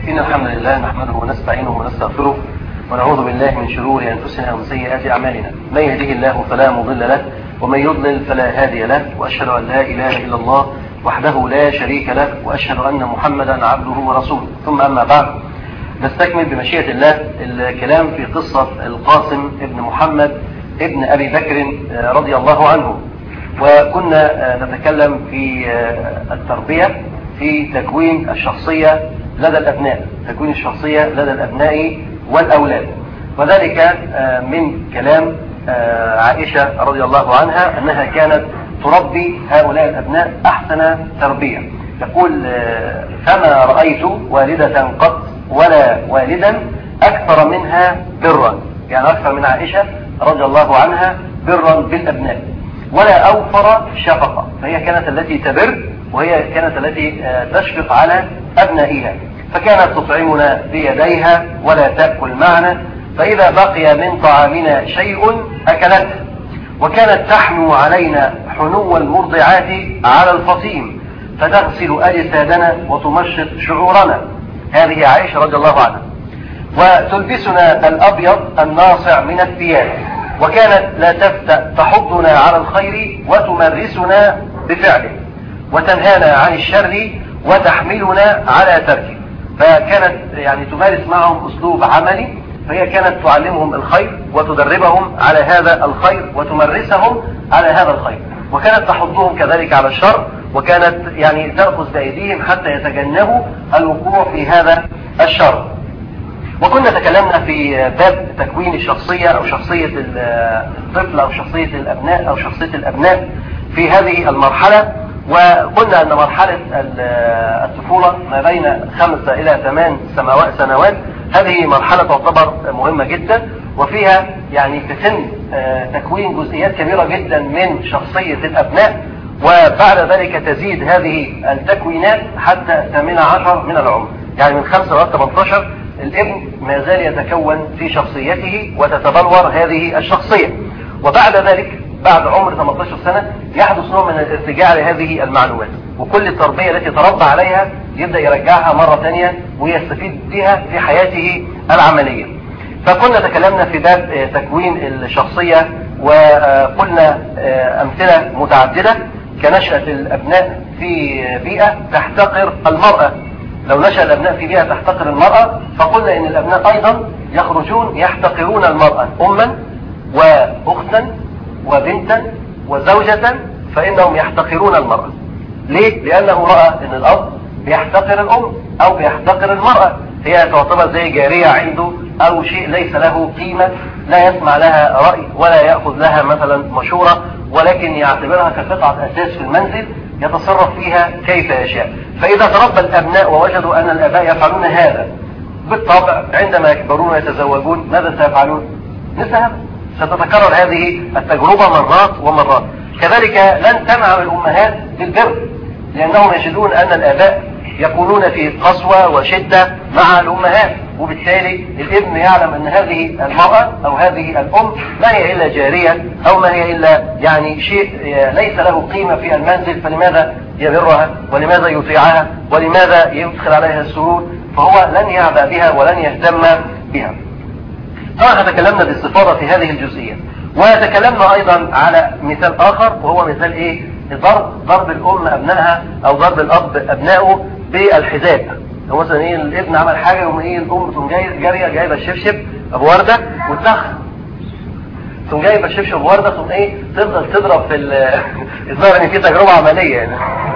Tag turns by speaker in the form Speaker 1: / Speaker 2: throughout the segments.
Speaker 1: إن الحمد لله نحمده ونستعينه ونستغفره ونعوذ بالله من شرور أنفسنا ومن سيئات أعمالنا من يهده الله فلا مضل له ومن يضلل فلا هادي له وأشهد أن لا إله إلا الله وحده لا شريك له وأشهد أن محمدا عبده ورسوله ثم أما بعد نستكمل بمشيئة الله الكلام في قصة القاسم ابن محمد ابن أبي بكر رضي الله عنه وكنا نتكلم في التربية في تكوين الشخصية لدى الأبناء تكوين الشخصية لدى الأبناء والأولاد وذلك من كلام عائشة رضي الله عنها أنها كانت تربي هؤلاء الأبناء أحسن تربية تقول فما رأيت والدة قط ولا والدا أكثر منها برا يعني أكثر من عائشة رضي الله عنها برا بالأبناء ولا أوفر شفقة فهي كانت التي تبر وهي كانت التي تشفق على أبنائها فكانت تطعمنا بيديها ولا تأكل معنا فإذا بقي من طعامنا شيء أكلته وكانت تحنو علينا حنو المرضعات على الفصيم فتغسل أجسادنا وتمشط شعورنا هذه عائشة رضي الله عنها وتلبسنا الأبيض الناصع من الثياب وكانت لا تفتأ تحضنا على الخير وتمرسنا بفعله وتنهانا عن الشر وتحملنا على تركه فكانت يعني تمارس معهم أسلوب عملي فهي كانت تعلمهم الخير وتدربهم على هذا الخير وتمرسهم على هذا الخير وكانت تحضهم كذلك على الشر وكانت يعني تأخذ بأيديهم حتى يتجنبوا الوقوع في هذا الشر وكنا تكلمنا في باب تكوين الشخصية أو شخصية الطفل أو شخصية الأبناء أو شخصية الأبناء في هذه المرحلة وقلنا أن مرحلة الطفولة ما بين خمسة إلى ثمان سنوات هذه مرحلة تعتبر مهمة جدا وفيها يعني تتم تكوين جزئيات كبيرة جدا من شخصية الأبناء وبعد ذلك تزيد هذه التكوينات حتى الثامنة عشر من العمر يعني من خمسة لغاية 18 الابن ما زال يتكون في شخصيته وتتبلور هذه الشخصية وبعد ذلك بعد عمر 18 سنة يحدث نوع من الارتجاع لهذه المعلومات وكل التربية التي تربى عليها يبدأ يرجعها مرة ثانية ويستفيد بها في حياته العملية فكنا تكلمنا في باب تكوين الشخصية وقلنا أمثلة متعددة كنشأة الأبناء في بيئة تحتقر المرأة لو نشأ الأبناء في بيئة تحتقر المرأة فقلنا إن الأبناء أيضا يخرجون يحتقرون المرأة أما وأختا وبنتا وزوجة فإنهم يحتقرون المرأة ليه؟ لأنه رأى أن الأب بيحتقر الأم أو بيحتقر المرأة هي تعتبر زي جارية عنده أو شيء ليس له قيمة لا يسمع لها رأي ولا يأخذ لها مثلا مشورة ولكن يعتبرها كقطعة أساس في المنزل يتصرف فيها كيف يشاء فإذا تربى الأبناء ووجدوا أن الآباء يفعلون هذا بالطبع عندما يكبرون ويتزوجون ماذا سيفعلون؟ نسأل ستتكرر هذه التجربة مرات ومرات كذلك لن تنعم الأمهات بالبر لأنهم يجدون أن الآباء يكونون في قسوة وشدة مع الأمهات وبالتالي الابن يعلم أن هذه المرأة أو هذه الأم ما هي إلا جارية أو ما هي إلا يعني شيء ليس له قيمة في المنزل فلماذا يبرها ولماذا يطيعها ولماذا يدخل عليها السرور فهو لن يعبأ بها ولن يهتم بها طبعا تكلمنا باستفاضة في هذه الجزئية وتكلمنا أيضا على مثال آخر وهو مثال إيه ضرب ضرب الأم أبنائها أو ضرب الأب أبنائه بالحذاء لو مثلا إيه الابن عمل حاجة يقوم إيه الأم تقوم جاي جارية جايبة الشبشب أبو وردة وتدخل تقوم جايبة الشبشب أبو وردة تقوم إيه تفضل تضرب في الظاهر إن في تجربة عملية يعني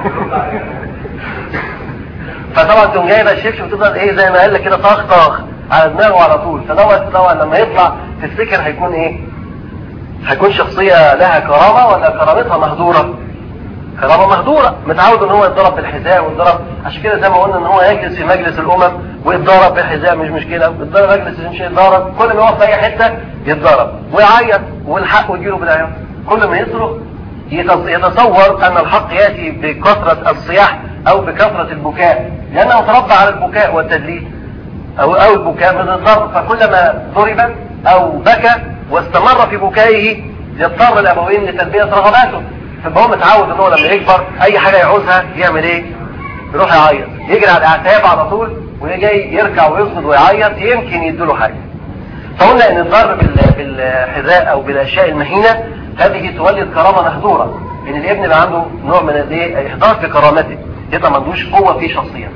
Speaker 1: فطبعا تقوم جايبة الشبشب وتفضل إيه زي ما قال لك كده طاخ طاخ على دماغه على طول فدوت طبعا لما يطلع تفتكر هيكون ايه هيكون شخصية لها كرامة ولا كرامتها مهدورة كرامة مهدورة متعود ان هو يتضرب بالحذاء ويتضرب عشان كده زي ما قلنا ان هو يجلس في مجلس الامم ويتضرب بالحذاء مش مشكلة ويتضرب مجلس مش يتضرب كل ما يقف في اي حتة يتضرب ويعيط والحق يجيله بالعياط كل ما يصرخ يتصور ان الحق ياتي بكثرة الصياح او بكثرة البكاء لانه تربى على البكاء والتدليس أو, أو البكاء من الضرب فكلما ضرب أو بكى واستمر في بكائه يضطر الأبوين لتلبية رغباته فهو متعود ان هو لما يكبر أي حاجة يعوزها يعمل إيه؟ يروح يعيط يجري على الأعتاب على طول وجاي يركع ويسجد ويعيط يمكن يديله حاجه فقلنا ان الضرب بالحذاء او بالاشياء المهينه هذه تولد كرامه مهدوره ان الابن يبقى عنده نوع من الايه احضار في كرامته يبقى ما عندوش قوه في شخصيته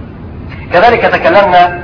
Speaker 1: كذلك تكلمنا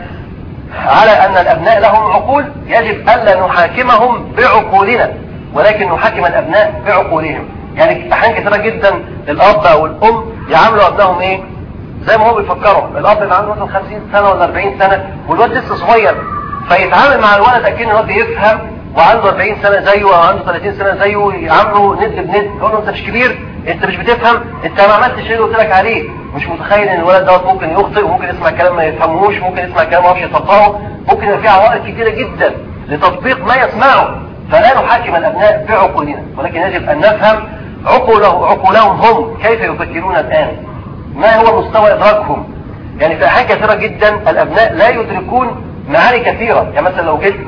Speaker 1: على ان الابناء لهم عقول يجب الا نحاكمهم بعقولنا ولكن نحاكم الابناء بعقولهم يعني احيانا كثيره جدا الاب او الام يعاملوا ابنائهم ايه زي ما هو بيفكروا الاب اللي عنده مثلا 50 سنه ولا 40 سنه والواد لسه صغير فيتعامل مع الولد اكن الواد بيفهم وعنده 40 سنه زيه او عنده 30 سنه زيه يعامله ند بند يقول له انت مش كبير انت مش بتفهم انت ما عملتش اللي قلت لك عليه مش متخيل ان الولد دوت ممكن يخطئ وممكن يسمع كلام ما يفهموش ممكن يسمع كلام ما يعرفش يطبقه ممكن يبقى في عوائق كتيره جدا لتطبيق ما يسمعه فلا نحاكم الابناء بعقولنا ولكن يجب ان نفهم عقوله عقولهم هم كيف يفكرون الان ما هو مستوى ادراكهم يعني في احيان كثيره جدا الابناء لا يدركون معاني كثيره يعني مثلا لو جيت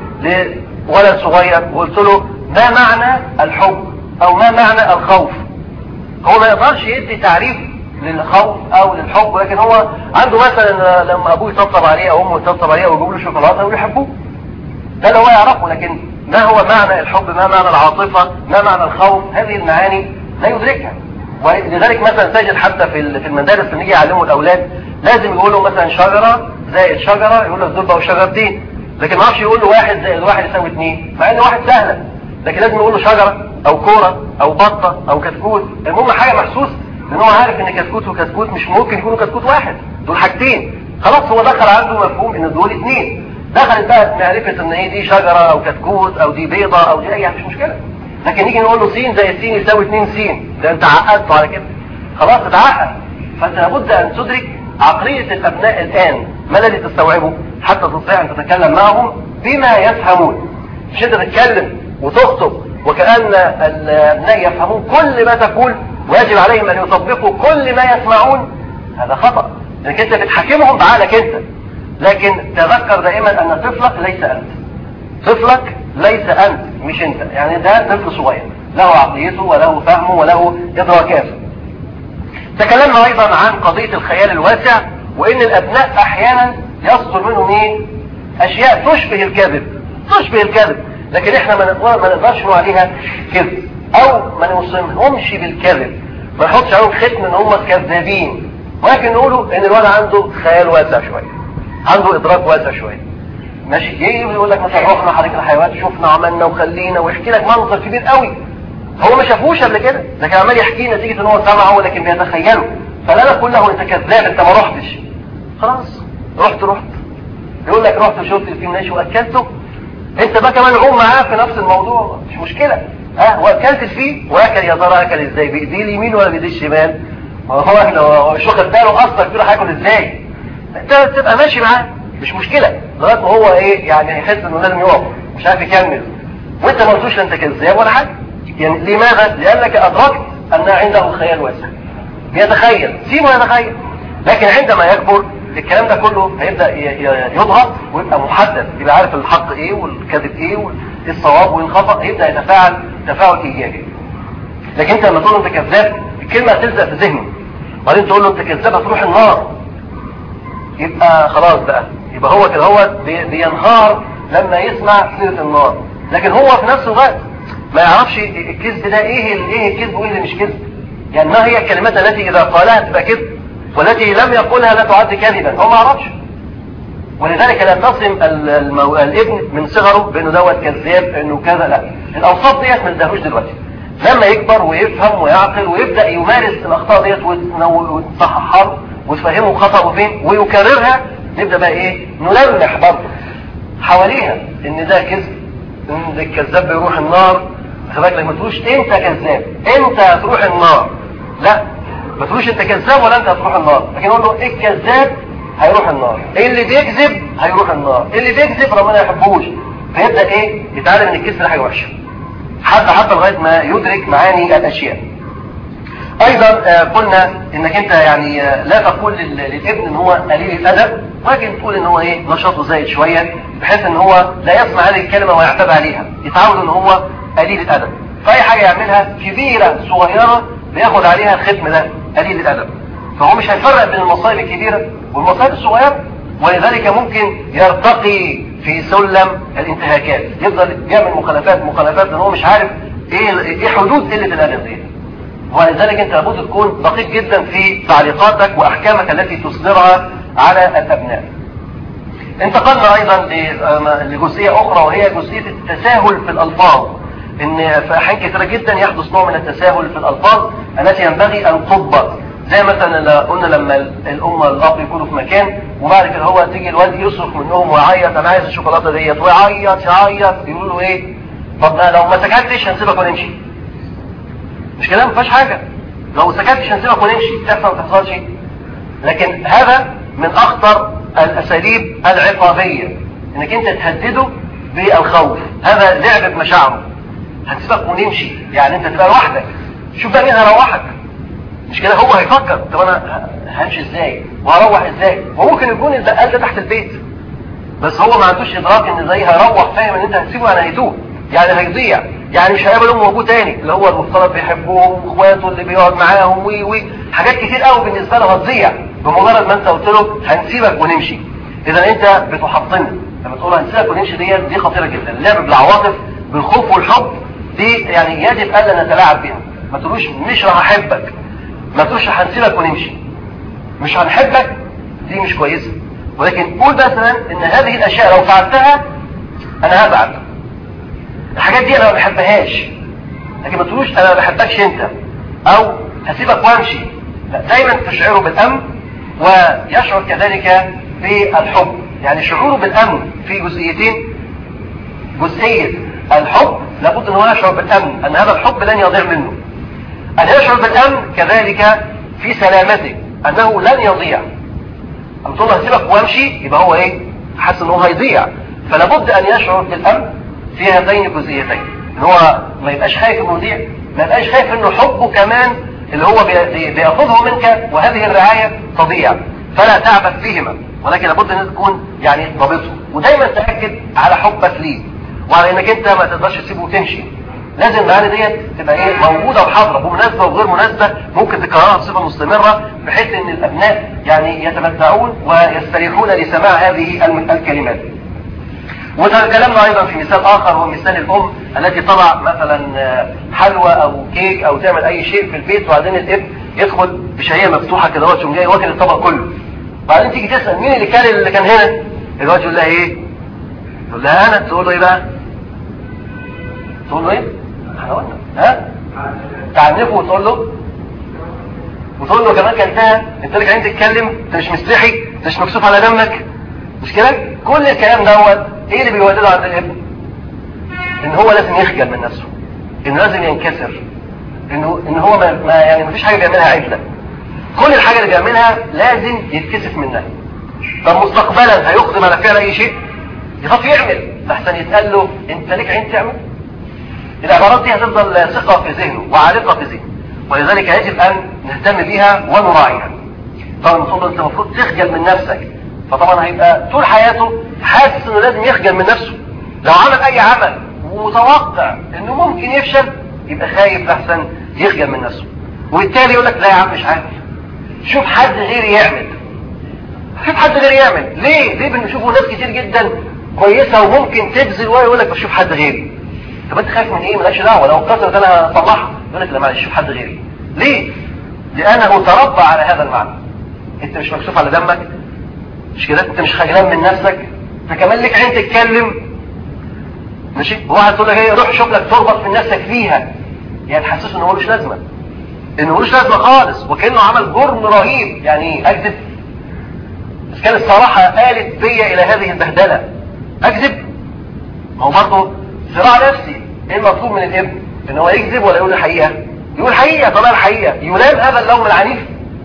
Speaker 1: لولد صغير وقلت له ما معنى الحب او ما معنى الخوف هو ما يقدرش يدي تعريف للخوف او للحب لكن هو عنده مثلا لما ابوه يطبطب عليه او امه يطبطب عليه ويجيب له شوكولاته ويحبوه ده اللي هو يعرفه لكن ما هو معنى الحب ما معنى العاطفه ما معنى الخوف هذه المعاني لا يدركها ولذلك مثلا تجد حتى في في المدارس لما يجي يعلموا الاولاد لازم يقولوا مثلا شجره زائد شجره يقول لك دول بقوا شجرتين لكن ما اعرفش يقول له واحد زائد واحد يساوي اثنين مع ان واحد سهله لكن لازم يقول له شجره او كوره او بطه او كتكوت المهم حاجه محسوس لان هو عارف ان كتكوت وكتكوت مش ممكن يكونوا كتكوت واحد دول حاجتين خلاص هو دخل عنده مفهوم ان دول اثنين دخلت بقى معرفه ان هي دي شجره او كتكوت او دي بيضه او دي اي مش مشكله لكن نيجي نقول له س زائد س يساوي 2 س ده انت عقدته على كده خلاص اتعقد فانت لابد ان تدرك عقليه الابناء الان ما الذي تستوعبه حتى تستطيع ان تتكلم معهم بما يفهمون مش انت تتكلم وتخطب وكأن الابناء يفهمون كل ما تقول ويجب عليهم ان يطبقوا كل ما يسمعون هذا خطأ لانك انت بتحكمهم بعقلك انت لكن تذكر دائما ان طفلك ليس انت طفلك ليس انت مش انت يعني ده طفل صغير له عقليته وله فهمه وله ادراكاته تكلمنا ايضا عن قضية الخيال الواسع وان الابناء احيانا يصدر منهم ايه اشياء تشبه الكذب تشبه الكذب لكن احنا ما نقدر ما نقدرش نقول عليها كذب او ما نوصمهمش بالكذب ما نحطش عليهم ختم ان هم كذابين ولكن نقولوا ان الولد عنده خيال واسع شويه عنده ادراك واسع شويه ماشي يجي يقول لك مثلا رحنا حديقه الحيوانات شفنا عملنا وخلينا ويحكي لك منظر كبير قوي هو ما شافوش قبل كده لكن عمال يحكي نتيجه ان هو سمعه لكن بيتخيله فلا نقول له انت كذاب انت ما رحتش خلاص رحت رحت يقول لك رحت وشفت الفيلم ماشي واكلته انت بقى كمان عوم معاه في نفس الموضوع مش مشكله ها واكلت فيه واكل يا ترى اكل ازاي بايديه اليمين ولا بايديه الشمال ما هو لو مش واخد باله اصلا كده هياكل ازاي انت تبقى ماشي معاه مش مشكله لغايه ما هو ايه يعني هيحس انه لازم يقف مش عارف يكمل وانت ما قلتوش انت كذاب ولا حاجه يعني لماذا؟ لانك ادركت ان عنده خيال واسع بيتخيل سيبه يتخيل لكن عندما يكبر الكلام ده كله هيبدا يضغط ويبقى محدد يبقى عارف الحق ايه والكذب ايه والصواب والخطا يبدا يتفاعل تفاعل ايجابي لكن انت لما تقول له انت كذاب الكلمه هتلزق في ذهنه وبعدين تقول له انت كذاب هتروح النار يبقى خلاص بقى يبقى هو كده هو بينهار لما يسمع سيره النار لكن هو في نفس الوقت ما يعرفش الكذب ده ايه ايه الكذب وايه اللي مش كذب يعني ما هي الكلمات التي اذا قالها تبقى كذب والتي لم يقولها لا تعد كذبا هو ما يعرفش ولذلك لا تصم المو... الابن من صغره بانه دوت كذاب انه كذا لا الاوصاف ديت ما ندهوش دلوقتي لما يكبر ويفهم ويعقل ويبدا يمارس الاخطاء ديت وتصححها وتفهمه خطأه فين ويكررها نبدا بقى ايه نلمح برضه حواليها ان ده كذب ان الكذاب بيروح النار خلي بالك ما تقولوش انت كذاب انت هتروح النار لا ما تقولوش انت كذاب ولا انت هتروح النار لكن اقول له ايه الكذاب هيروح النار اللي بيكذب هيروح النار اللي بيكذب ربنا ما يحبوش فيبدا ايه يتعلم ان الكذب ده حاجه وحشه حتى حتى لغايه ما يدرك معاني الاشياء ايضا آه قلنا انك انت يعني آه لا تقول للابن ان هو قليل الادب ولكن تقول ان هو ايه نشاطه زايد شويه بحيث ان هو لا يسمع هذه الكلمه ويعتب عليها يتعود ان هو قليل الادب فاي حاجه يعملها كبيره صغيره بياخد عليها الختم ده قليل الادب فهو مش هيفرق بين المصائب الكبيره والمصائب الصغيره ولذلك ممكن يرتقي في سلم الانتهاكات يفضل يعمل مخالفات مخالفات لان هو مش عارف ايه ايه حدود قله الادب دي ولذلك انت لابد تكون دقيق جدا في تعليقاتك واحكامك التي تصدرها على الابناء انتقلنا ايضا لجزئيه اخرى وهي جزئيه التساهل في الالفاظ ان في احيان كثيره جدا يحدث نوع من التساهل في الالفاظ التي ينبغي ان تضبط زي مثلا قلنا لما الام والاب يكونوا في مكان وبعد كده هو تيجي الوالد يصرخ منهم ويعيط انا عايز الشوكولاته ديت ويعيط يعيط يقولوا له ايه طب لو ما سكتش هنسيبك ونمشي مش كده ما فيهاش حاجه لو سكتش هنسيبك ونمشي تحصل ما تحصلش لكن هذا من اخطر الاساليب العقابيه انك انت تهدده بالخوف هذا لعب بمشاعره هنسيبك ونمشي يعني انت تبقى لوحدك شوف بقى مين هيروحك مش كده هو هيفكر طب انا همشي ازاي وهروح ازاي وممكن يكون البقال ده تحت البيت بس هو ما عندوش ادراك ان ازاي هيروح فاهم ان انت هتسيبه يعني هيتوه يعني هيضيع يعني مش هيقابل امه وابوه تاني اللي هو المفترض بيحبوهم واخواته اللي بيقعد معاهم وي وي حاجات كتير قوي بالنسبه له هتضيع بمجرد ما انت قلت له هنسيبك ونمشي اذا انت بتحطمه لما تقول هنسيبك ونمشي دي دي خطيره جدا اللعب بالعواطف بالخوف والحب دي يعني يجب الا نتلاعب بها ما تقولوش مش راح احبك ما تقولش هنسيبك ونمشي مش هنحبك دي مش كويسه ولكن قول مثلا ان هذه الاشياء لو فعلتها انا هبعد الحاجات دي انا ما بحبهاش لكن ما تقولوش انا ما بحبكش انت او هسيبك وامشي لا دايما تشعره بالامن ويشعر كذلك بالحب يعني شعوره بالامن في جزئيتين جزئيه الحب لابد ان هو يشعر بالامن ان هذا الحب لن يضيع منه ان يشعر بالامن كذلك في سلامته انه لن يضيع أن تقول هسيبك وامشي يبقى هو ايه حاسس ان هو هيضيع فلابد ان يشعر بالامن في هاتين الجزئيتين ان هو ما يبقاش خايف انه يضيع ما يبقاش خايف انه حبه كمان اللي هو بياخذه منك وهذه الرعايه تضيع فلا تعبث فيهما ولكن لابد ان تكون يعني ضابطه ودايما تاكد على حبك ليه وعلى انك انت ما تقدرش تسيبه وتمشي لازم المعاني ديت تبقى ايه موجوده وحاضره بمناسبه وغير مناسبه ممكن تكررها بصفه مستمره بحيث ان الابناء يعني يتمتعون ويستريحون لسماع هذه الكلمات وتكلمنا ايضا في مثال اخر هو مثال الام التي تضع مثلا حلوى او كيك او تعمل اي شيء في البيت وبعدين الابن يدخل بشهيه مفتوحه كده هو جاي واكل الطبق كله بعدين تيجي تسال مين اللي كان اللي كان هنا الواد يقول لها ايه تقول لها انا تقول له ايه بقى تقول له ايه احنا قلنا ها تعنفه وتقول له وتقول له كمان كلتها انت اللي جاي تتكلم انت مش مستحي انت مش مكسوف على دمك مش كده كل الكلام دوت ايه اللي بيولده عند الابن ان هو لازم يخجل من نفسه انه لازم ينكسر انه ان هو ما ما يعني ما فيش حاجه بيعملها عدله كل الحاجه اللي بيعملها لازم يتكسف منها طب مستقبلا هيقدم على فعل اي شيء يخاف يعمل لحسن يتقال له انت ليك عين تعمل العبارات دي هتفضل ثقه في ذهنه وعالقه في ذهنه ولذلك يجب ان نهتم بها ونراعيها طبعا المفروض انت المفروض تخجل من نفسك فطبعا هيبقى طول حياته حاسس انه لازم يخجل من نفسه لو عمل اي عمل ومتوقع انه ممكن يفشل يبقى خايف لحسن يخجل من نفسه وبالتالي يقول لك لا يا عم مش عارف شوف حد غيري يعمل شوف حد غيري يعمل ليه ليه بنشوفوا ناس كتير جدا كويسه وممكن تبذل ويقول لك بشوف حد غيري طب انت خايف من ايه مالكش دعوه لو اتكسرت انا هصلحها يقول لك لا معلش شوف حد غيري ليه لانه تربى على هذا المعنى انت مش مكسوف على دمك مش كده انت مش خجلان من نفسك انت كمان لك عين تتكلم ماشي واحد تقول لك ايه روح شوف لك تربط من نفسك فيها يعني تحسسه انه ملوش لازمه انه ملوش لازمه خالص وكانه عمل جرم رهيب يعني اكذب بس كان الصراحه قالت بيا الى هذه البهدله اكذب ما هو برضه صراع نفسي ايه المطلوب من الابن ان هو يكذب ولا يقول الحقيقه يقول الحقيقه طبعا الحقيقه يلام هذا اللوم العنيف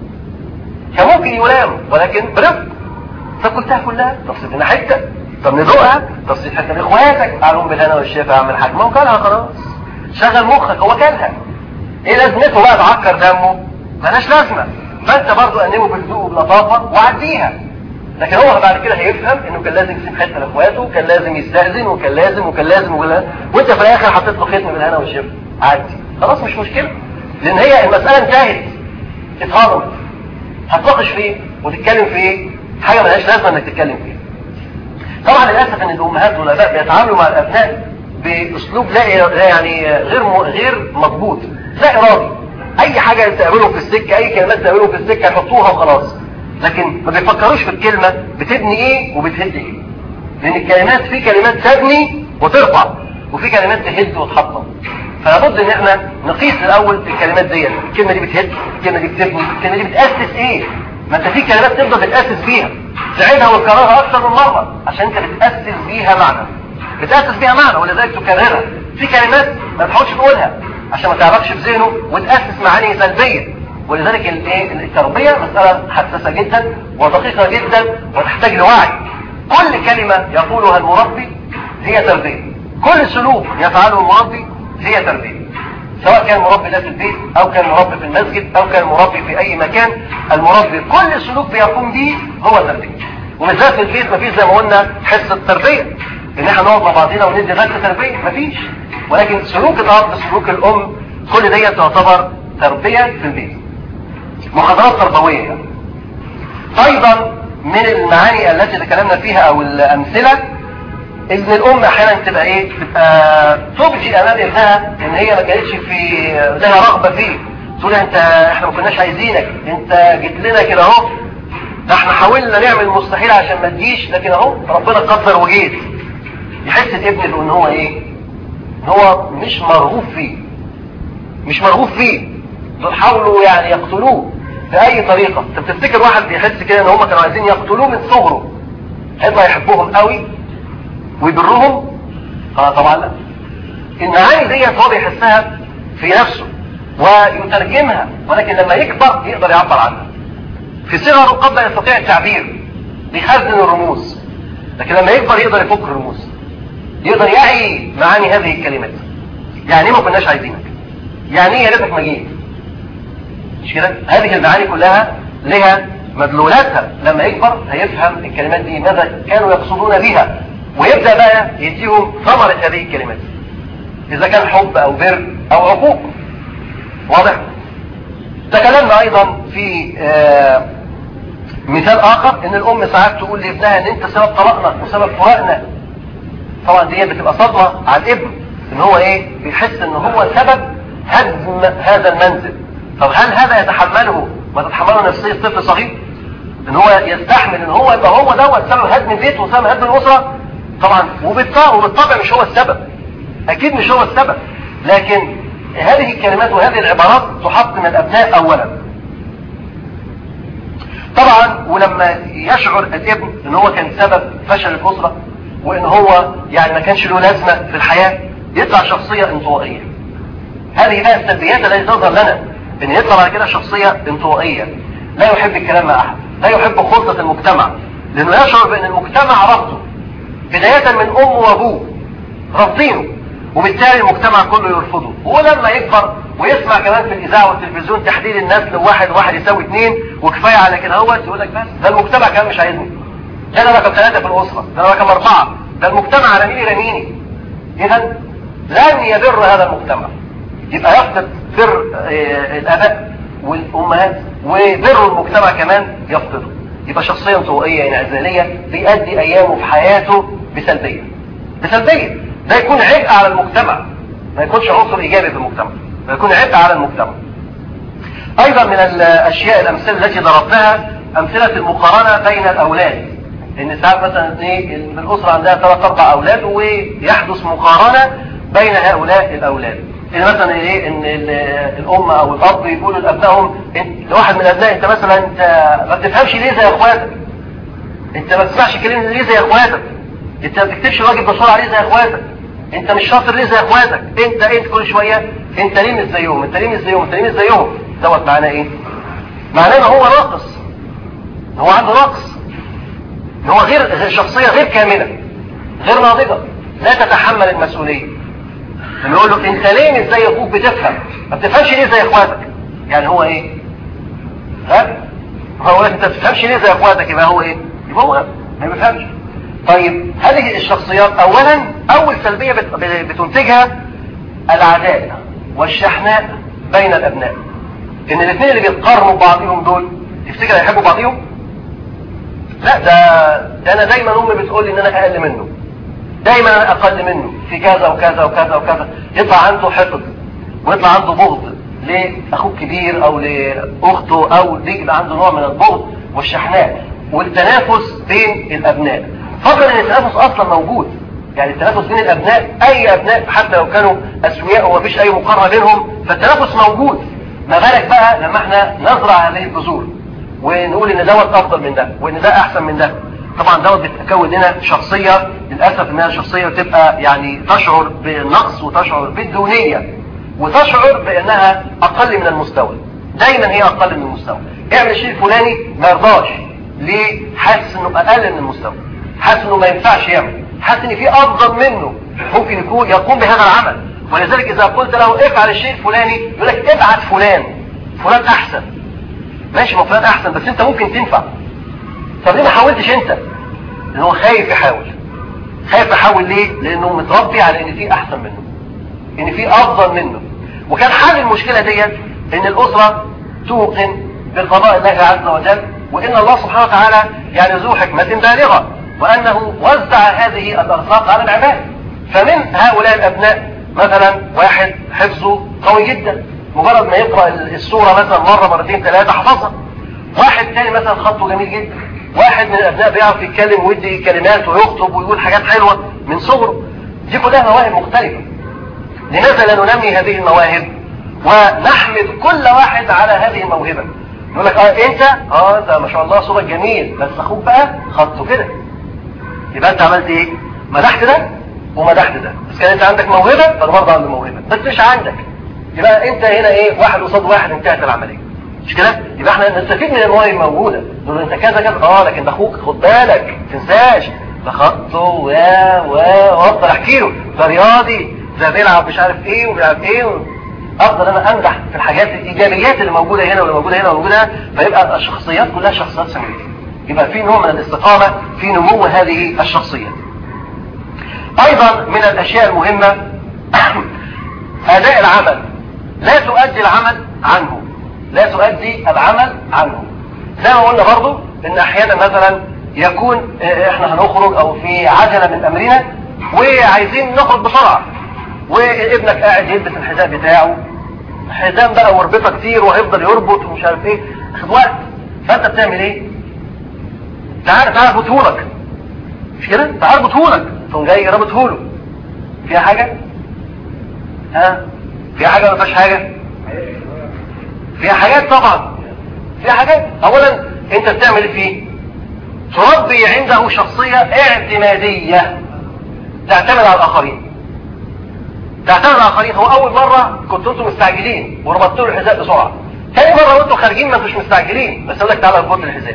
Speaker 1: كان ممكن يلام ولكن برفق طب قلتها كلها طب سيب لنا حته طب ندوقها طب سيب حته لاخواتك اعلم بالهنا والشفا يا عم الحاج ما هو كلها خلاص شغل مخك هو كلها ايه لازمته بقى تعكر دمه ملهاش لازمه فانت برضه قدمه بهدوء وبلطافه وعديها لكن هو بعد كده هيفهم انه كان لازم يسيب حته لاخواته وكان لازم يستاذن وكان لازم وكان لازم وكان لازم وانت في الاخر حطيت له ختم بالهنا والشفا عادي خلاص مش مشكله لان هي المساله انتهت اتهضمت هتناقش في ايه وتتكلم في ايه حاجه ملهاش لازمه انك تتكلم فيها طبعا للاسف ان الامهات والاباء بيتعاملوا مع الابناء باسلوب لا يعني غير غير مضبوط لا ارادي اي حاجه تقابلهم في السكه اي كلمات تقابلهم في السكه يحطوها وخلاص لكن ما بيفكروش في الكلمه بتبني ايه وبتهد ايه لان الكلمات في كلمات تبني وترفع وفي كلمات تهد وتحطم فلابد ان احنا نقيس الاول الكلمات ديت الكلمه دي بتهد الكلمه دي بتبني الكلمه دي بتاسس ايه ما انت في كلمات تفضل تتاسس فيها تعيدها وتكررها اكثر من مره عشان انت بتاسس بيها معنى بتاسس بيها معنى ولذلك تكررها في كلمات ما تحاولش تقولها عشان ما تعرفش في ذهنه وتاسس معاني سلبيه ولذلك الايه التربيه مساله حساسه جدا ودقيقه جدا وتحتاج لوعي كل كلمه يقولها المربي هي تربيه كل سلوك يفعله المربي هي تربيه سواء كان مربي ده في البيت او كان مربي في المسجد او كان مربي في اي مكان المربي كل سلوك بيقوم به هو تربيه وبالذات في البيت مفيش زي ما قلنا حصه تربيه ان احنا نقعد مع بعضينا وندي درس تربيه مفيش ولكن سلوك الاب سلوك الام كل دي تعتبر تربيه في البيت محاضرات تربويه يعني. ايضا من المعاني التي تكلمنا فيها او الامثله ان الام احيانا تبقى ايه تبقى تبدي امام ابنها ان هي ما كانتش في لها رغبه فيه تقول انت احنا ما كناش عايزينك انت جيت لنا كده اهو ده احنا حاولنا نعمل المستحيل عشان ما تجيش لكن اهو ربنا قدر وجيت يحس الابن ان هو ايه ان هو مش مرغوب فيه مش مرغوب فيه دول حاولوا يعني يقتلوه بأي طريقة انت بتفتكر واحد بيحس كده ان هم كانوا عايزين يقتلوه من صغره هيطلع يحبهم قوي ويبرهم اه طبعا لا المعاني ديت هو بيحسها في نفسه ويترجمها ولكن لما يكبر يقدر يعبر عنها في صغره قد لا يستطيع التعبير بيخزن الرموز لكن لما يكبر يقدر يفك الرموز يقدر يعي معاني هذه الكلمات يعني ايه ما كناش عايزينك يعني ايه يا ريتك ما جيت مش كده هذه المعاني كلها لها مدلولاتها لما يكبر هيفهم الكلمات دي ماذا كانوا يقصدون بها ويبدأ بقى يديهم ثمرة هذه الكلمات إذا كان حب أو بر أو عقوق واضح تكلمنا أيضا في آه مثال آخر إن الأم ساعات تقول لابنها إن أنت سبب طلاقنا وسبب فراقنا طبعا دي بتبقى صدمة على الابن إن هو إيه بيحس إن هو سبب هدم هذا المنزل طب هل هذا يتحمله ما تتحمله نفسية طفل صغير ان هو يستحمل ان هو يبقى هو دوت سبب هدم البيت وسبب هدم الاسره طبعا وبالطبع وبالطبع مش هو السبب اكيد مش هو السبب لكن هذه الكلمات وهذه العبارات تحطم الابناء اولا طبعا ولما يشعر الابن ان هو كان سبب فشل الاسره وان هو يعني ما كانش له لازمه في الحياه يطلع شخصيه انطوائيه هذه بقى السلبيات التي تظهر لنا ان يطلع بعد كده شخصيه انطوائيه لا يحب الكلام مع احد لا يحب خلطه المجتمع لانه يشعر بان المجتمع رفضه بدايه من امه وابوه رافضينه وبالتالي المجتمع كله يرفضه ولما يكبر ويسمع كمان في الاذاعه والتلفزيون تحديد النسل واحد واحد يساوي اثنين وكفايه على كده هو يقول لك بس ده المجتمع كمان مش عايزني ده انا رقم ثلاثه في الاسره ده انا رقم اربعه ده المجتمع رميني رميني اذا لن يبر هذا المجتمع يبقى يفقد بر الاباء والامهات وبر المجتمع كمان يفقده يبقى شخصيه انطوائيه انعزاليه بيؤدي ايامه في حياته بسلبيه بسلبيه ده يكون عبء على المجتمع ما يكونش عنصر ايجابي في المجتمع ده يكون عبء على المجتمع ايضا من الاشياء الامثله التي ضربناها امثله المقارنه بين الاولاد ان ساعات مثلا ايه الاسره عندها ثلاث اربع اولاد ويحدث مقارنه بين هؤلاء الاولاد ان مثلا ايه ان الام او الاب يقولوا لابنائهم لواحد من الابناء انت مثلا انت ما بتفهمش ليه زي اخواتك انت ما بتسمعش كلام ليه زي اخواتك انت ما بتكتبش الواجب بسرعه ليه زي اخواتك انت مش شاطر ليه زي اخواتك انت انت كل شويه انت ليه مش زيهم انت ليه مش زيهم انت ليه مش زيهم دوت معناه ايه معناه ان هو ناقص ان هو عنده نقص ان هو غير شخصيه غير كامله غير ناضجه لا تتحمل المسؤوليه لما يقول له انت ليه مش زي اخوك بتفهم ما بتفهمش ليه زي اخواتك يعني هو ايه ها هو انت ما بتفهمش ليه زي اخواتك يبقى هو ايه يبقى هو ما بيفهمش طيب هذه الشخصيات اولا اول سلبيه بتنتجها العداء والشحناء بين الابناء ان الاثنين اللي بيتقارنوا ببعضهم دول تفتكر هيحبوا بعضهم لا ده, ده انا دايما امي بتقول لي ان انا اقل منه دايما انا اقل منه في كذا وكذا وكذا وكذا يطلع عنده حقد ويطلع عنده بغض لاخوه الكبير او لاخته او دي يبقى عنده نوع من البغض والشحناء والتنافس بين الابناء فضلا ان التنافس اصلا موجود يعني التنافس بين الابناء اي ابناء حتى لو كانوا اسوياء ومفيش اي مقارنه بينهم فالتنافس موجود ما بالك بقى لما احنا نزرع هذه البذور ونقول ان دوت افضل من ده وان ده احسن من ده طبعا دوت بتكون لنا شخصيه للاسف انها شخصيه بتبقى يعني تشعر بالنقص وتشعر بالدونيه وتشعر بانها اقل من المستوى دايما هي اقل من المستوى اعمل الشيء الفلاني ما يرضاش ليه حاسس انه اقل من المستوى حاسس انه ما ينفعش يعمل حاسس ان في افضل منه ممكن يكون يقوم بهذا العمل ولذلك اذا قلت له افعل الشيء الفلاني يقول لك ابعت فلان فلان احسن ماشي ما فلان احسن بس انت ممكن تنفع طب ليه ما حاولتش انت لان هو خايف يحاول خايف يحاول ليه لانه متربي على ان في احسن منه ان في افضل منه وكان حل المشكلة ديت ان الاسرة توقن بقضاء الله عز وجل وان الله سبحانه وتعالى يعني ذو حكمة بالغة وانه وزع هذه الارزاق على العباد فمن هؤلاء الابناء مثلا واحد حفظه قوي جدا مجرد ما يقرأ السورة مثلا مرة مرتين ثلاثة حفظها واحد تاني مثلا خطه جميل جدا واحد من الابناء بيعرف يتكلم ويدي كلمات ويخطب ويقول حاجات حلوة من صغره دي كلها مواهب مختلفة لماذا لا ننمي هذه المواهب ونحمد كل واحد على هذه الموهبة يقول لك اه انت اه انت ما شاء الله صوتك جميل بس اخوك بقى خطه كده يبقى انت عملت ايه مدحت ده ومدحت ده بس كان انت عندك موهبة فانا برضه عندي موهبة بس مش عندك يبقى انت هنا ايه واحد قصاد واحد انتهت العملية مش كده يبقى احنا نستفيد من المواهب الموجودة نقول انت كذا كذا اه لكن ده اخوك خد بالك ما تنساش ده خطه و و وافضل احكي له ده رياضي ده بيلعب مش عارف ايه وبيلعب ايه و... افضل انا امدح في الحاجات الايجابيات اللي موجوده هنا واللي موجوده هنا واللي موجوده هنا فيبقى الشخصيات كلها شخصيات سويه يبقى في نوع من الاستقامه في نمو هذه الشخصيات ايضا من الاشياء المهمه اداء العمل لا تؤدي العمل عنه لا تؤدي العمل عنه زي ما قلنا برضو ان احيانا مثلا يكون احنا هنخرج او في عجله من امرنا وعايزين نخرج بسرعه وابنك قاعد يلبس الحذاء بتاعه حزام بقى وربطه كتير وهيفضل يربط ومش عارف ايه اخد وقت فانت بتعمل ايه تعال تعال اربطهولك مش كده تعال اربطهولك تقوم جاي رابطهوله فيها حاجه ها فيها حاجه ولا فيهاش حاجه فيها حاجات طبعا فيها حاجات اولا انت بتعمل ايه فيه تربي عنده شخصيه اعتماديه تعتمد على الاخرين تعتمد على الاخرين هو اول مرة كنت انتم مستعجلين وربطتوا له الحذاء بسرعة ثاني مرة وانتم خارجين ما انتوش مستعجلين بس اقول لك تعالى اربط الحذاء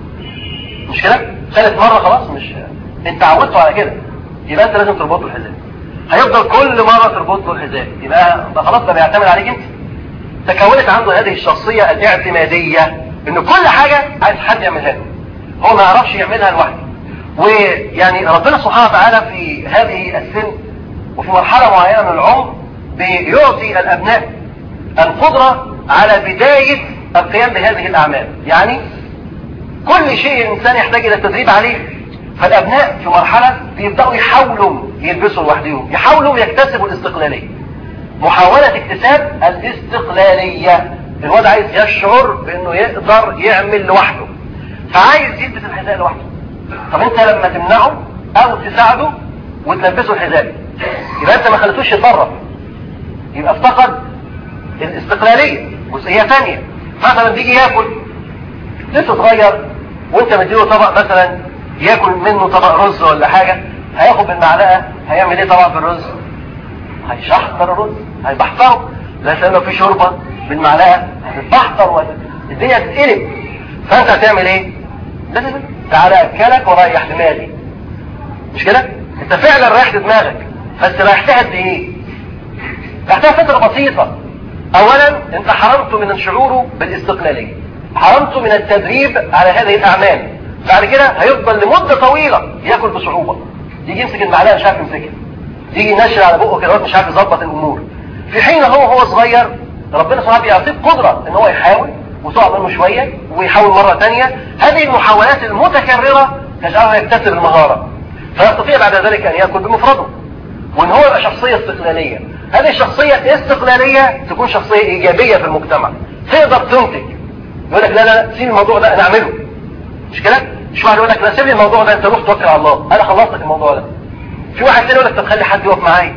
Speaker 1: مش كده ثالث مرة خلاص مش انت عودته على كده يبقى انت لازم تربط له الحذاء هيفضل كل مرة تربط له الحذاء يبقى ده خلاص ده بيعتمد عليك انت تكونت عنده هذه الشخصية الاعتمادية ان كل حاجة عايز حد يعملها له هو ما يعرفش يعملها لوحده ويعني ربنا سبحانه وتعالى في هذه السن وفي مرحلة معينة من العمر بيعطي الأبناء القدرة على بداية القيام بهذه الأعمال يعني كل شيء الإنسان يحتاج إلى التدريب عليه فالأبناء في مرحلة بيبدأوا يحاولوا يلبسوا لوحدهم يحاولوا يكتسبوا الاستقلالية محاولة اكتساب الاستقلالية الواد عايز يشعر بأنه يقدر يعمل لوحده فعايز يلبس الحذاء لوحده طب انت لما تمنعه او تساعده وتلبسه الحذاء يبقى انت ما خليتوش يتدرب يبقى افتقد الاستقلالية جزئية ثانية مثلا بيجي ياكل لسه صغير وانت مديله طبق مثلا ياكل منه طبق رز ولا حاجة هياخد بالمعلقة هيعمل ايه طبعا في الرز هيشحطر الرز هيبحثره لا لو في شوربة بالمعلقة هتتبحثر الدنيا هتتقلب فانت هتعمل ايه لا لا لا تعالى اكلك وريح دماغي مش كده انت فعلا ريحت دماغك بس ريحتها قد ايه ريحتها فترة بسيطة اولا انت حرمته من شعوره بالاستقلالية حرمته من التدريب على هذه الاعمال بعد كده هيفضل لمدة طويلة ياكل بصعوبة يجي يمسك المعلقة مش عارف يمسكها يجي ينشر على بقه كده مش عارف يظبط الامور في حين هو هو صغير ربنا سبحانه بيعطيه قدرة ان هو يحاول وتقع منه شوية ويحاول مرة تانية هذه المحاولات المتكررة تجعله يكتسب المهارة فيستطيع بعد ذلك أن يأكل بمفرده وأن هو يبقى شخصية استقلالية هذه الشخصية استقلالية تكون شخصية إيجابية في المجتمع تقدر تنتج يقول لك لا لا سيب الموضوع ده أنا أعمله مش كده؟ مش واحد يقول لك لا سيب لي الموضوع ده أنت روح توكل على الله أنا خلصتك الموضوع ده في واحد تاني يقول لك طب خلي حد يقف معايا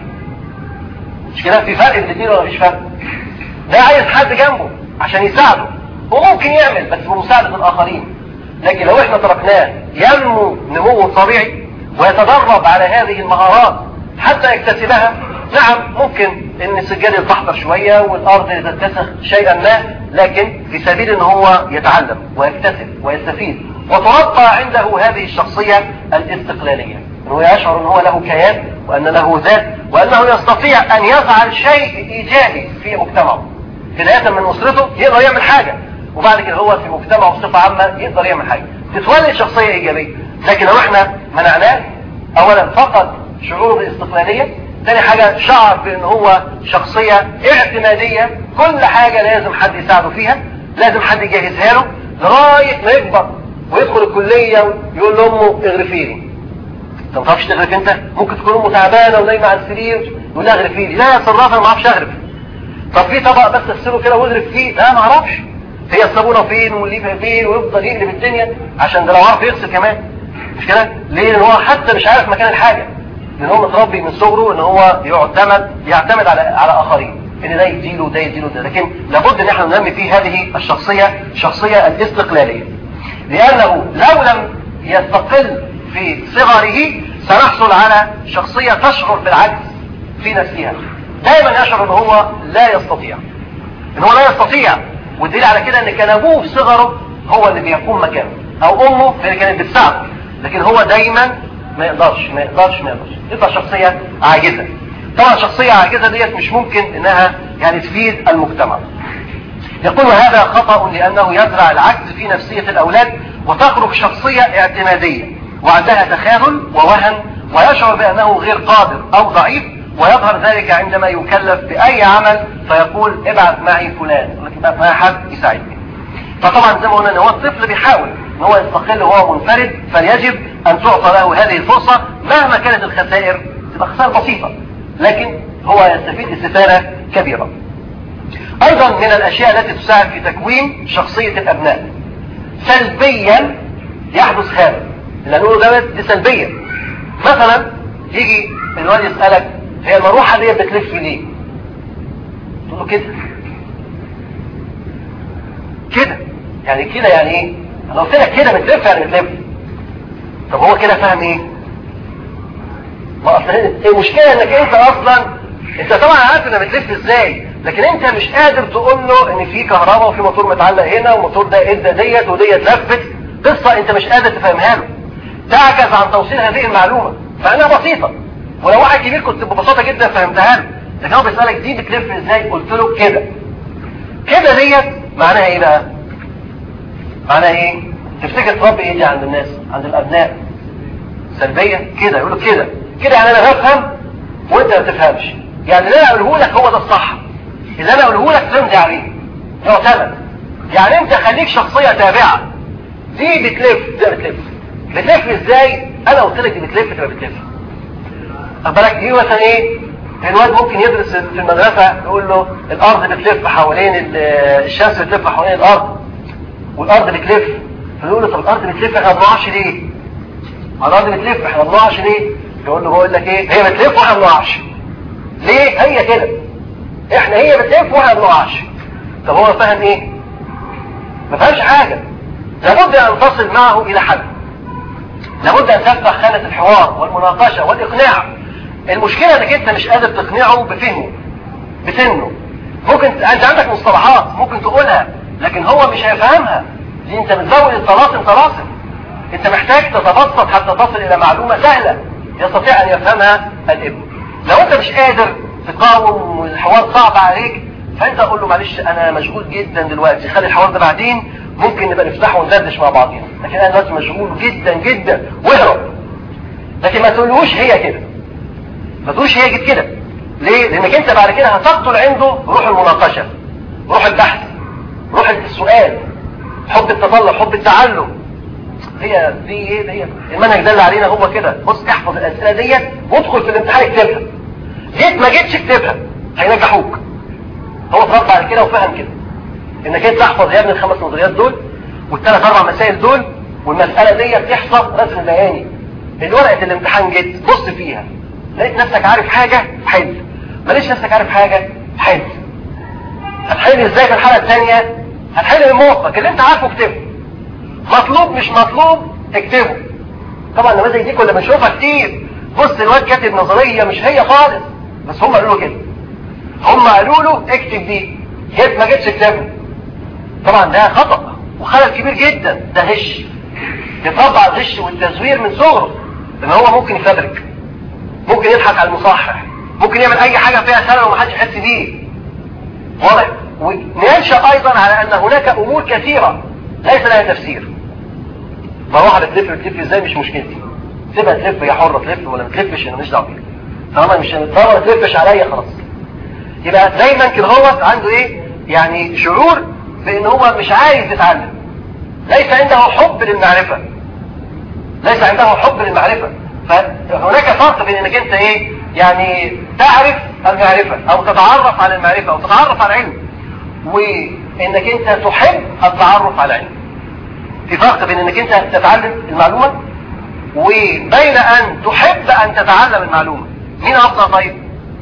Speaker 1: مش كده في فرق بين الاثنين ولا مفيش فرق ده عايز حد جنبه عشان يساعده هو ممكن يعمل بس بمساعدة الآخرين لكن لو احنا تركناه ينمو نمو طبيعي ويتدرب على هذه المهارات حتى يكتسبها نعم ممكن ان السجاد يتبحضر شوية والارض تتسخ شيئا ما لكن في سبيل ان هو يتعلم ويكتسب ويستفيد وتربى عنده هذه الشخصية الاستقلالية انه يشعر ان هو له كيان وان له ذات وانه يستطيع ان يفعل شيء ايجابي في مجتمعه بداية من اسرته يقدر يعمل حاجة وبعد كده هو في مجتمعه بصفة عامة يقدر يعمل حاجة تتولد شخصية ايجابية لكن لو احنا منعناه اولا فقد شعور بالاستقلالية تاني حاجة شعر بان هو شخصية اعتمادية كل حاجة لازم حد يساعده فيها لازم حد يجهزها له لغاية ما يكبر ويدخل الكلية ويقول لأمه اغرفيني انت ما تعرفش تغرف انت ممكن تكون امه تعبانه ونايمه على السرير يقول لها اغرفي لي لا يا صرافه ما اعرفش اغرف طب في طبق بس اغسله كده واغرف فيه لا ما اعرفش هي الصابونه فين والليفه فين ويفضل يقلب الدنيا عشان ده لو عرف يغسل كمان مش كده ليه لان هو حتى مش عارف مكان الحاجه لان هو متربي من صغره ان هو يعتمد يعتمد على على اخرين ان ده يديله وده يديله ده لكن لابد ان احنا ننمي فيه هذه الشخصيه الشخصيه الاستقلاليه لانه لو لم يستقل في صغره سنحصل على شخصية تشعر بالعجز في نفسها دائما يشعر ان هو لا يستطيع ان هو لا يستطيع والدليل على كده ان كان ابوه في صغره هو اللي بيقوم مكانه او امه اللي كانت بتساعده لكن هو دايما ما يقدرش ما يقدرش ما يقدرش يبقى شخصية عاجزة طبعا شخصية عاجزة ديت مش ممكن انها يعني تفيد المجتمع يقول هذا خطأ لانه يزرع العجز في نفسية الاولاد وتخرج شخصية اعتمادية وعندها تخاذل ووهن ويشعر بأنه غير قادر أو ضعيف ويظهر ذلك عندما يكلف بأي عمل فيقول ابعث معي فلان يقول لك ابعث معي حد يساعدني فطبعا زي ما قلنا ان هو الطفل بيحاول ان هو يستقل وهو منفرد فليجب ان تعطى له هذه الفرصة مهما كانت الخسائر تبقى خسائر بسيطة لكن هو يستفيد استفادة كبيرة ايضا من الاشياء التي تساعد في تكوين شخصية الابناء سلبيا يحدث هذا اللي هنقوله دوت دي سلبية مثلا يجي الواد يسألك هي المروحة دي بتلف ليه تقول له كده كده يعني كده يعني ايه انا قلت لك كده بتلف يعني بتلف طب هو كده فاهم ايه ما اصلا المشكلة انك انت اصلا انت طبعا عارف انها بتلف ازاي لكن انت مش قادر تقول له ان في كهرباء وفي موتور متعلق هنا وموتور ده ادى ديت وديت لفت قصة انت مش قادر تفهمها له تعجز عن توصيل هذه المعلومة فانها بسيطة ولو واحد كبير كنت ببساطة جدا فهمتها له لكن هو بيسألك دي بتلف ازاي قلت له كده كده ديت معناها ايه بقى معناها ايه تفتكر تربي ايه دي عند الناس عند الابناء سلبية كده يقولوا كده كده يعني انا بفهم وانت ما بتفهمش يعني اللي انا اقوله لك هو ده الصح اللي انا اقوله لك تمضي عليه يعتمد يعني انت خليك شخصية تابعة دي بتلف دي بتلف بتلف ازاي انا قلت لك دي بتلف تبقى بتلف خد بالك دي مثلا ايه الواد ممكن يدرس في المدرسة يقول له الارض بتلف حوالين الشمس بتلف حوالين الارض والارض بتلف فيقول له طب الارض بتلف احنا ما بنقعش ليه الارض بتلف احنا ما بنقعش ليه يقول له بقول لك ايه هي بتلف واحنا ما بنقعش ليه هي كده احنا هي بتلف واحنا ما بنقعش طب هو فاهم ايه ما فهمش حاجة لابد ان تصل معه الى حد لابد ان تفتح خانة الحوار والمناقشة والاقناع المشكلة انك انت مش قادر تقنعه بفهمه بسنه ممكن انت عندك مصطلحات ممكن تقولها لكن هو مش هيفهمها دي انت بتزود الطلاسم طلاسم انت محتاج تتبسط حتى تصل الى معلومة سهلة يستطيع ان يفهمها الابن لو انت مش قادر تقاوم والحوار صعب عليك فانت قول له معلش انا مشغول جدا دلوقتي خلي الحوار ده بعدين ممكن نبقى نفتحه وندردش مع بعضينا لكن انا دلوقتي مشغول جدا جدا واهرب لكن ما تقولوش هي كده ما تقولوش هي جت كده ليه لانك انت بعد كده هتقتل عنده روح المناقشة روح البحث روح السؤال حب التطلع حب التعلم هي دي ايه هي المنهج ده اللي علينا هو كده بص احفظ الاسئله ديت وادخل في الامتحان اكتبها جيت ما جيتش اكتبها هينجحوك هو اتربى على كده وفهم كده انك انت تحفظ يا ابني الخمس نظريات دول والثلاث اربع مسائل دول والمساله ديت تحفظ رسم بياني الورقه الامتحان جيت بص فيها لقيت نفسك عارف حاجه حل ما لقيتش نفسك عارف حاجه حل هتحل ازاي في الحاله الثانيه هتحل من موقفك اللي انت عارفه اكتبه مطلوب مش مطلوب اكتبه طبعا النماذج دي كنا بنشوفها كتير بص الواد كاتب نظريه مش هي خالص بس هم قالوا له كده هم قالوا له اكتب دي جيت ما جيتش اكتبه طبعا ده خطأ وخلل كبير جدا ده غش يتربى على الغش والتزوير من صغره ان هو ممكن يفبرك ممكن يضحك على المصحح ممكن يعمل اي حاجة فيها خلل ومحدش يحس بيه واضح وننشأ ايضا على ان هناك امور كثيرة ليس لها تفسير مروحة بتلف بتلف ازاي مش مشكلتي سيبها تلف هي حرة تلف ولا ما تلفش انا مش دعوه بيها طالما مش طالما ما تلفش عليا خلاص يبقى دايما كده هو عنده ايه يعني شعور بان هو مش عايز يتعلم ليس عنده حب للمعرفة ليس عنده حب للمعرفة فهناك فرق بين انك انت ايه يعني تعرف المعرفة او تتعرف على المعرفة او تتعرف على العلم وانك انت تحب التعرف على العلم في فرق بين انك انت تتعلم المعلومة وبين ان تحب ان تتعلم المعلومة مين افضل طيب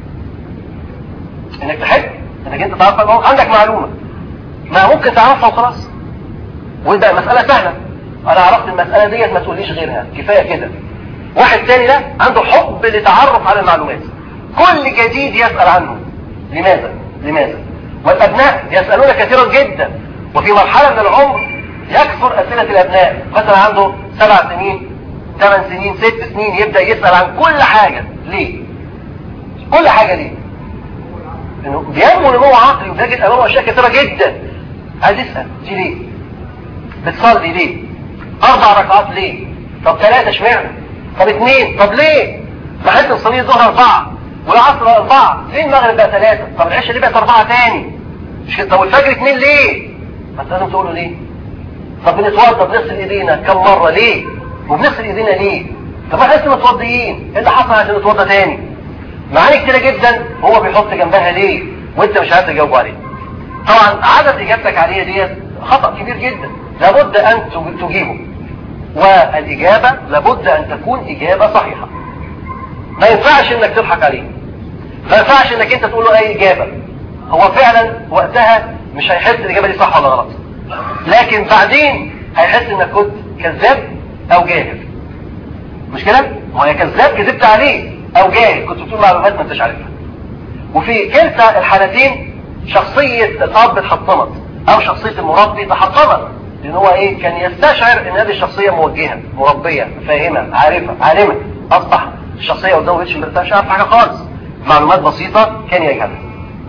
Speaker 1: انك تحب انك انت تعرف المعلومة عندك معلومة ما ممكن تعرفها وخلاص وده مسألة سهلة انا عرفت المسألة ديت ما تقوليش غيرها كفاية كده واحد تاني ده عنده حب لتعرف على المعلومات كل جديد يسأل عنه لماذا لماذا والابناء يسألون كثيرا جدا وفي مرحلة من العمر يكثر اسئلة الابناء مثلا عنده سبع سنين ثمان سنين ست سنين يبدأ يسأل عن كل حاجة ليه كل حاجة ليه انه بينمو نمو عقلي وبيجد امامه اشياء كثيرة جدا عايز يسأل دي ليه بتصلي ليه اربع ركعات ليه طب ثلاثة اشمعنى طب اثنين طب ليه ما حد تصلي الظهر اربعة والعصر اربعة ليه المغرب بقى ثلاثة طب العشاء ليه بقت اربعة تاني مش كده طب والفجر اثنين ليه ما انت لازم تقوله ليه طب بنتوضى بنغسل ايدينا كم مرة ليه وبنغسل ايدينا ليه طب احنا لسه متوضيين ايه اللي حصل عشان نتوضى تاني معاني كتيرة جدا هو بيحط جنبها ليه وانت مش عارف تجاوب عليه طبعا عدد اجابتك عليها ديت خطأ كبير جدا لابد ان تجيبه والاجابة لابد ان تكون اجابة صحيحة ما ينفعش انك تضحك عليه ما ينفعش انك انت تقول له اي اجابة هو فعلا وقتها مش هيحس الاجابة دي صح ولا غلط لكن بعدين هيحس انك كنت كذاب او جاهل مش كده ما هي كذاب كذبت عليه او جاهل كنت بتقول معلومات ما انتش عارفها وفي كلتا الحالتين شخصية الاب اتحطمت او شخصية المربي تحطمت لان هو ايه كان يستشعر ان هذه الشخصية موجهة مربية فاهمة عارفة عالمة اصبح الشخصية قدامه بيتش مرتاح مش عارف حاجة خالص معلومات بسيطة كان يجهلها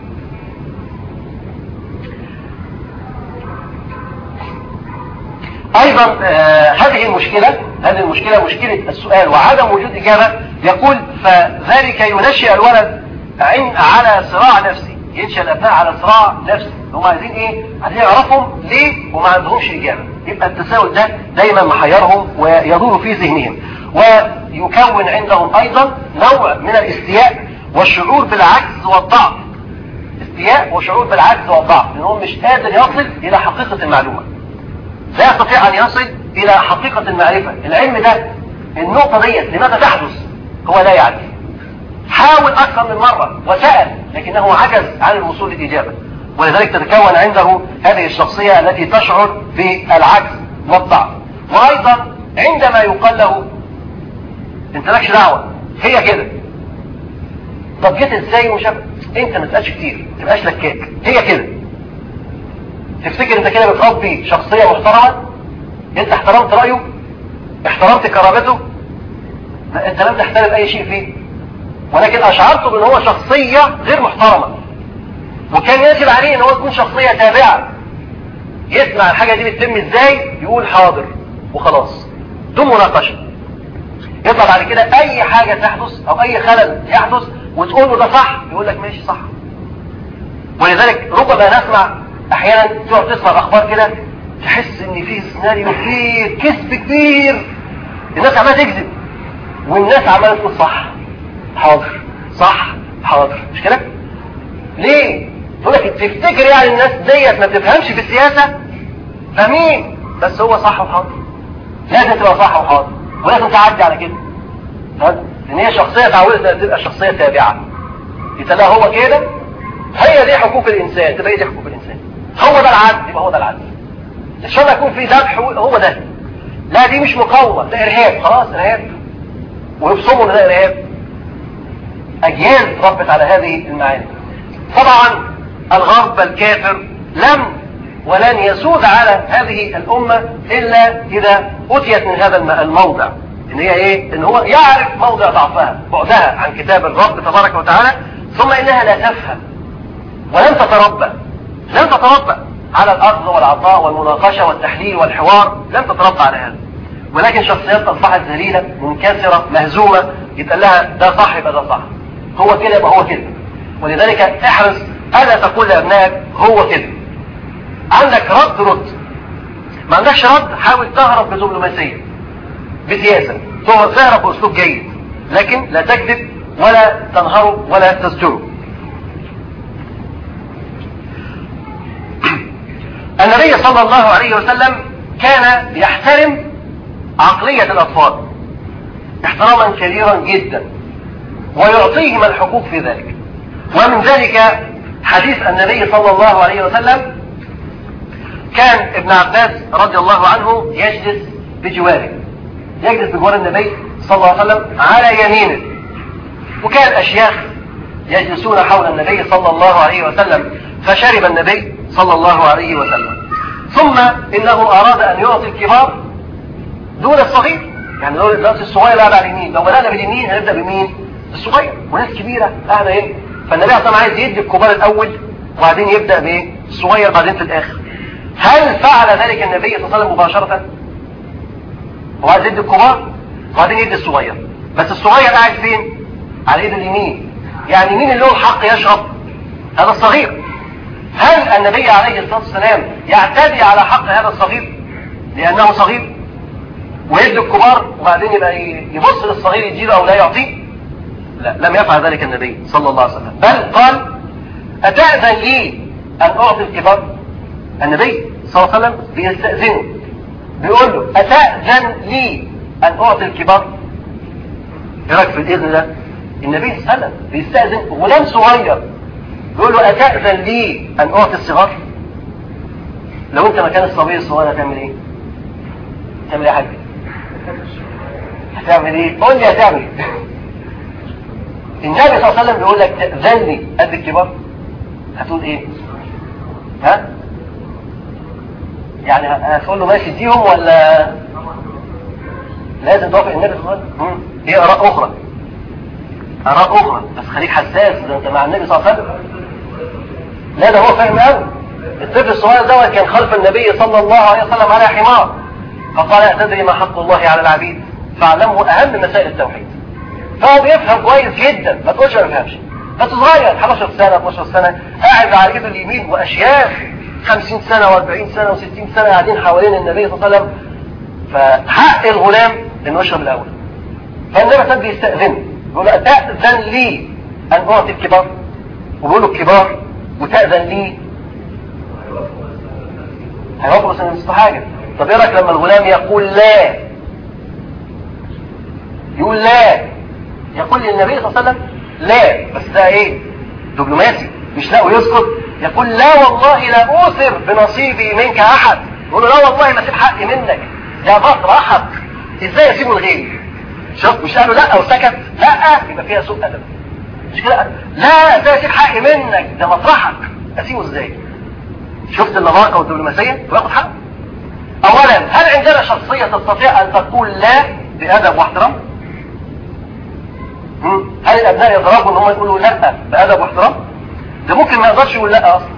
Speaker 1: ايضا آه هذه المشكلة هذه المشكلة مشكلة السؤال وعدم وجود اجابة يقول فذلك ينشئ الولد على صراع نفسي ينشأ الابناء على صراع نفسي هم عايزين ايه عايزين يعرفهم ليه وما عندهمش اجابة يبقى التساؤل ده دايما محيرهم ويدور في ذهنهم ويكون عندهم ايضا نوع من الاستياء والشعور بالعجز والضعف استياء وشعور بالعجز والضعف لانه مش قادر يصل الى حقيقة المعلومة لا يستطيع ان يصل الى حقيقة المعرفة العلم ده النقطة ديت لماذا تحدث هو لا يعرف حاول اكثر من مرة وسأل لكنه عجز عن الوصول للإجابة ولذلك تتكون عنده هذه الشخصية التي تشعر بالعجز والضعف وايضا عندما يقال له انت مالكش دعوة هي كده طب جيت ازاي وشاف انت ما تسالش كتير ما تبقاش لكاك هي كده تفتكر انت كده بتربي شخصية محترمة انت احترمت رأيه احترمت كرامته لا انت لم تحترم اي شيء فيه ولكن اشعرته بان هو شخصية غير محترمة وكان يجب عليه ان هو يكون شخصية تابعة يسمع الحاجة دي بتتم ازاي يقول حاضر وخلاص دون مناقشة يطلع بعد كده اي حاجة تحدث او اي خلل يحدث وتقول له ده صح يقول لك ماشي صح ولذلك ربما نسمع احيانا تقعد تسمع الاخبار كده تحس ان في سيناريو كبير كذب كبير الناس عماله تكذب والناس عماله تقول صح حاضر صح حاضر مش كده ليه تقول لك تفتكر يعني الناس ديت ما بتفهمش في السياسه فاهمين بس هو صح وحاضر لازم تبقى صح وحاضر ولازم تعدي على كده لان هي شخصيه تعودت انها تبقى شخصيه تابعه يتلاقى هو كده هي دي حقوق الانسان تبقى هي دي حقوق الانسان هو ده العدل يبقى هو ده العدل ان شاء الله يكون في ذبح هو ده لا دي مش مقاومه ده ارهاب خلاص ارهاب ويبصموا ان ده ارهاب اجيال تربت على هذه المعاني طبعا الغرب الكافر لم ولن يسود على هذه الأمة إلا إذا أتيت من هذا الموضع إن هي إيه؟ إن هو يعرف موضع ضعفها بعدها عن كتاب الرب تبارك وتعالى ثم إنها لا تفهم ولن تتربى لن تتربى على الأخذ والعطاء والمناقشة والتحليل والحوار لن تتربى على هذا ولكن شخصيات أصبحت ذليلة منكسرة مهزومة يتقال لها ده صح يبقى ده صح هو كده يبقى هو كده ولذلك احرص ألا تقول لأبنائك هو كده عندك رد رد ما عندكش رد حاول تهرب بدبلوماسية بسياسة تهرب بأسلوب جيد لكن لا تكذب ولا تنهره ولا تزجره النبي صلى الله عليه وسلم كان يحترم عقلية الأطفال احتراما كبيرا جدا ويعطيهم الحقوق في ذلك ومن ذلك حديث النبي صلى الله عليه وسلم كان ابن عباس رضي الله عنه يجلس بجواره يجلس بجوار النبي صلى الله عليه وسلم على يمينه وكان أشياخ يجلسون حول النبي صلى الله عليه وسلم فشرب النبي صلى الله عليه وسلم ثم إنه أراد أن يعطي الكبار دون الصغير يعني دلوقتي الصغير قاعد على اليمين لو بدأنا باليمين هنبدأ بمين؟ الصغير وناس كبيرة قاعدة ايه؟ فالنبي صلى الله عليه وسلم عايز يدي الكبار الأول وبعدين يبدأ بايه؟ الصغير بعدين في الآخر هل فعل ذلك النبي صلى الله عليه وسلم مباشرة؟ هو عايز يدي الكبار وبعدين يدي الصغير بس الصغير قاعد فين؟ على ايد اليمين يعني مين اللي له الحق يشرب؟ هذا الصغير هل النبي عليه الصلاة والسلام يعتدي على حق هذا الصغير لأنه صغير ويدي الكبار وبعدين يبقى يبص للصغير يديله أو لا يعطيه لا لم يفعل ذلك النبي صلى الله عليه وسلم بل قال أتأذن لي أن أعطي الكبار النبي صلى الله عليه وسلم بيستأذنه بيقول له أتأذن لي أن أعطي الكبار ايه رايك في الإذن ده النبي صلى الله عليه وسلم بيستأذن غلام صغير يقول له أتأذن لي أن أعطي الصغار لو أنت مكان الصبي الصغير هتعمل إيه هتعمل إيه يا حاج هتعمل إيه قول لي هتعمل إيه النبي صلى الله عليه وسلم بيقول لك تأذن لي قد الكبار هتقول إيه ها يعني هتقول له ماشي اديهم ولا لازم توافق النبي صلى الله عليه وسلم هي آراء أخرى آراء أخرى بس خليك حساس ده أنت مع النبي صلى الله عليه وسلم لا ده هو فاهم قوي الطفل الصغير ده كان خلف النبي صلى الله عليه وسلم على حمار فقال أتدري ما حق الله على العبيد فاعلمه أهم مسائل التوحيد فهو بيفهم كويس جدا ما تقولش ما بيفهمش بس صغير 11 سنة 12 سنة قاعد على ايده اليمين وأشياخ 50 سنة و40 سنة و60 سنة قاعدين حوالين النبي صلى الله عليه وسلم فحق الغلام انه يشرب الاول فالنبي صلى الله عليه وسلم بيستأذنه يقول له تأذن لي أن أعطي الكبار وبيقول له الكبار وتأذن لي هيوافق بس نصف حاجة طب ايه رايك لما الغلام يقول لا يقول لا يقول للنبي صلى الله عليه وسلم لا بس ده ايه دبلوماسي مش لا ويسكت يقول لا والله لا أوثر بنصيبي منك أحد يقول له لا والله ما اسيب حقي منك يا بطر أحد ازاي اسيبه لغيري شوف مش قالوا لا وسكت لا يبقى فيها سوء ادب مش كده لا ازاي اسيب حقي منك ده مطرحك اسيبه ازاي شفت اللباقه والدبلوماسيه وياخد حقه اولا هل عندنا شخصيه تستطيع ان تقول لا بادب واحترام هل الابناء يضربوا ان هم يقولوا لا بادب واحترام ده ممكن ما يقدرش يقول لا اصلا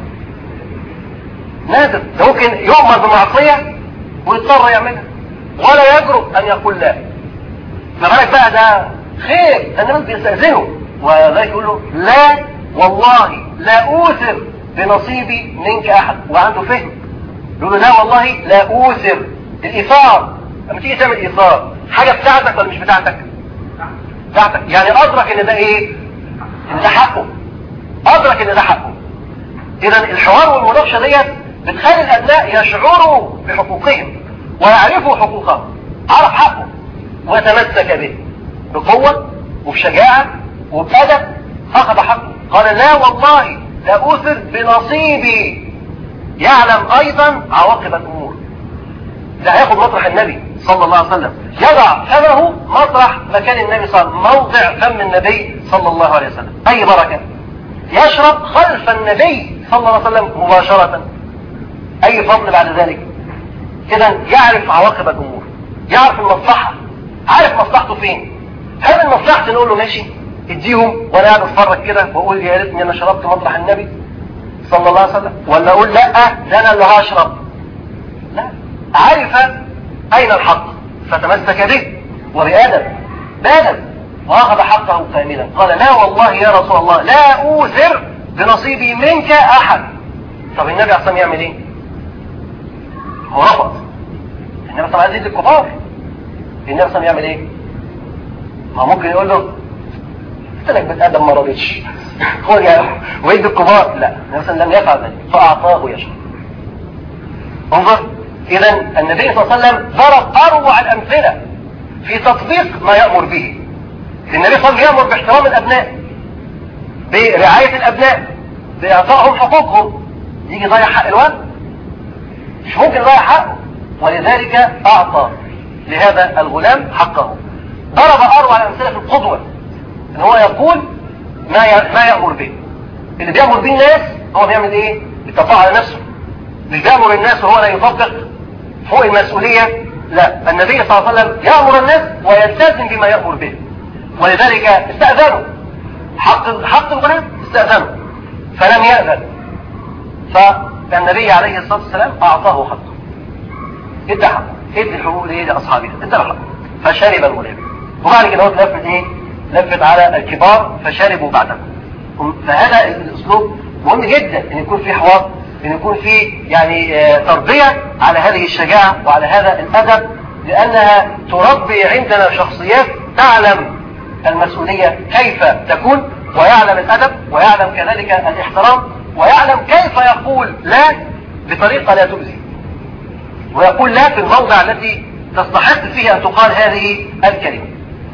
Speaker 1: نادر ده ممكن يؤمر بمعصيه ويضطر يعملها ولا يجرؤ ان يقول لا ما بالك بقى ده خير ده الناس بيستأذنوا وذلك يقول له لا والله لا أوثر بنصيبي منك احد وعنده فهم يقول له لا والله لا اوثر الايثار لما تيجي تعمل ايثار حاجه بتاعتك ولا مش بتاعتك بتاعتك يعني ادرك ان ده ايه ان ده حقه ادرك ان ده حقه اذا الحوار والمناقشه ديت بتخلي الابناء يشعروا بحقوقهم ويعرفوا حقوقهم عرف حقه وتمسك به بقوه وبشجاعه وبادب اخذ حقه قال لا والله لأوثر بنصيبي يعلم ايضا عواقب الامور ده هياخد مطرح النبي صلى الله عليه وسلم يضع فمه مطرح مكان النبي صلى الله عليه وسلم موضع فم النبي صلى الله عليه وسلم اي بركة يشرب خلف النبي صلى الله عليه وسلم مباشرة اي فضل بعد ذلك اذا يعرف عواقب الامور يعرف المصلحة عارف مصلحته فين هل المصلحة نقول له ماشي اديهم وانا قاعد اتفرج كده واقول يا ريتني انا شربت مطرح النبي صلى الله عليه وسلم ولا اقول لا ده انا اللي هشرب لا عرف اين الحق فتمسك به وبأدب بأدب واخذ حقه كاملا قال لا والله يا رسول الله لا اوثر بنصيبي منك احد طب النبي عليه الصلاه يعمل ايه هو رفض النبي صلى الله عليه وسلم الكبار النبي صلى الله عليه وسلم يعمل ايه ما ممكن يقول له قلت لك بني ادم ما رضيتش هو يا ويد الكبار لا مثلا لم يفعل ذلك فاعطاه يشرب انظر اذا النبي صلى الله عليه وسلم ضرب اروع الامثله في تطبيق ما يامر به النبي صلى الله عليه وسلم يامر باحترام الابناء برعايه الابناء باعطائهم حقوقهم يجي يضيع حق الولد مش ممكن يضيع حقه ولذلك اعطى لهذا الغلام حقه ضرب اروع الامثله في القدوه ان هو يقول ما ما يأمر به اللي بيأمر به الناس هو بيعمل ايه بيطبقه على نفسه مش بيأمر الناس وهو لا يطبق فوق المسؤولية لا النبي صلى الله عليه وسلم يأمر الناس ويلتزم بما يأمر به ولذلك استأذنوا حق حق الغلام استأذنوا فلم يأذن فالنبي عليه الصلاة والسلام أعطاه حقه ادى حقه ادى الحقوق لأصحابه ادى حقه فشرب الغلام وبعد كده هو تلفت ايه لفت على الكبار فشربوا بعدهم فهذا الاسلوب مهم جدا ان يكون في حوار ان يكون في يعني تربية على هذه الشجاعة وعلى هذا الادب لانها تربي عندنا شخصيات تعلم المسؤولية كيف تكون ويعلم الادب ويعلم كذلك الاحترام ويعلم كيف يقول لا بطريقة لا تؤذي ويقول لا في الموضع الذي تستحق فيه ان تقال هذه الكلمة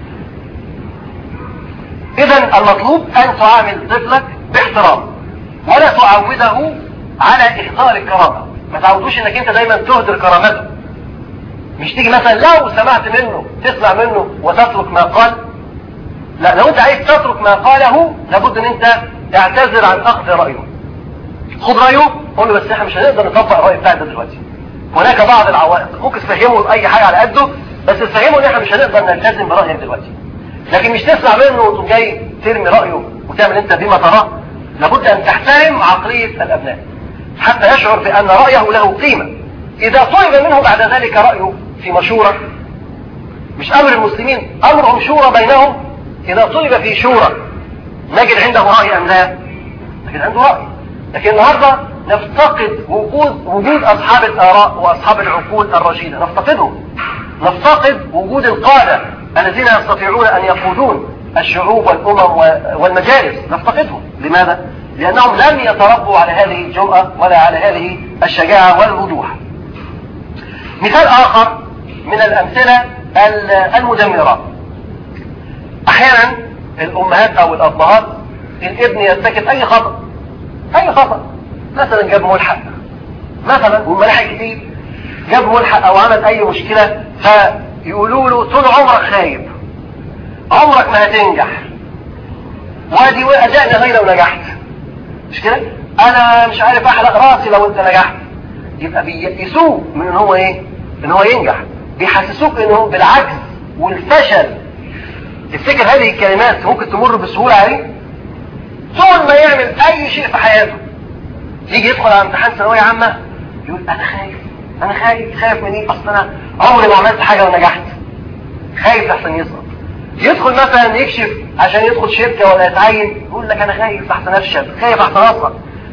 Speaker 1: اذا المطلوب ان تعامل طفلك باحترام ولا تعوده على اهدار الكرامة ما تعودوش انك انت دايما تهدر كرامته مش تيجي مثلا لو سمعت منه تسمع منه وتترك ما قال لا لو انت عايز تترك ما قاله لابد ان انت تعتذر عن اخذ رايه خد رايه قول له بس احنا مش هنقدر نطبق الراي بتاعك ده دلوقتي هناك بعض العوائق ممكن تفهمه اي حاجه على قده بس تفهمه ان احنا مش هنقدر نلتزم برايك دلوقتي لكن مش تسمع منه وتقوم جاي ترمي رايه وتعمل انت بما تراه لابد ان تحترم عقليه الابناء حتى يشعر بان رايه له قيمه اذا طلب منه بعد ذلك رايه في مشوره مش امر المسلمين امرهم شورى بينهم اذا طلب في شورى نجد عنده راي ام لا نجد عنده راي لكن النهارده نفتقد وجود وجود اصحاب الاراء واصحاب العقول الرشيده نفتقدهم نفتقد وجود القاده الذين يستطيعون ان يقودون الشعوب والامم والمجالس نفتقدهم لماذا لانهم لم يتربوا على هذه الجرأة ولا على هذه الشجاعة والوضوح مثال اخر من الامثلة المدمرة احيانا الامهات او الابهات الابن يرتكب اي خطأ اي خطأ مثلا جاب ملحق مثلا والملاحق كتير جاب ملحق او عمل اي مشكلة فيقولوا له طول عمرك خايب عمرك ما هتنجح وادي ادائنا غير لو نجحت مش كده انا مش عارف احلق راسي لو انت نجحت يبقى بييأسوه من ان هو ايه ان هو ينجح بيحسسوك انه بالعجز والفشل تفتكر هذه الكلمات ممكن تمر بسهولة عليه طول ما يعمل اي شيء في حياته يجي يدخل على امتحان ثانوية عامة يقول انا خايف انا خايف خايف من ايه اصل انا عمري ما عملت حاجة ونجحت خايف لحسن يسقط يدخل مثلا يكشف عشان يدخل شركة ولا يتعين يقول لك انا خايف لحسن افشل خايف لحسن اسقط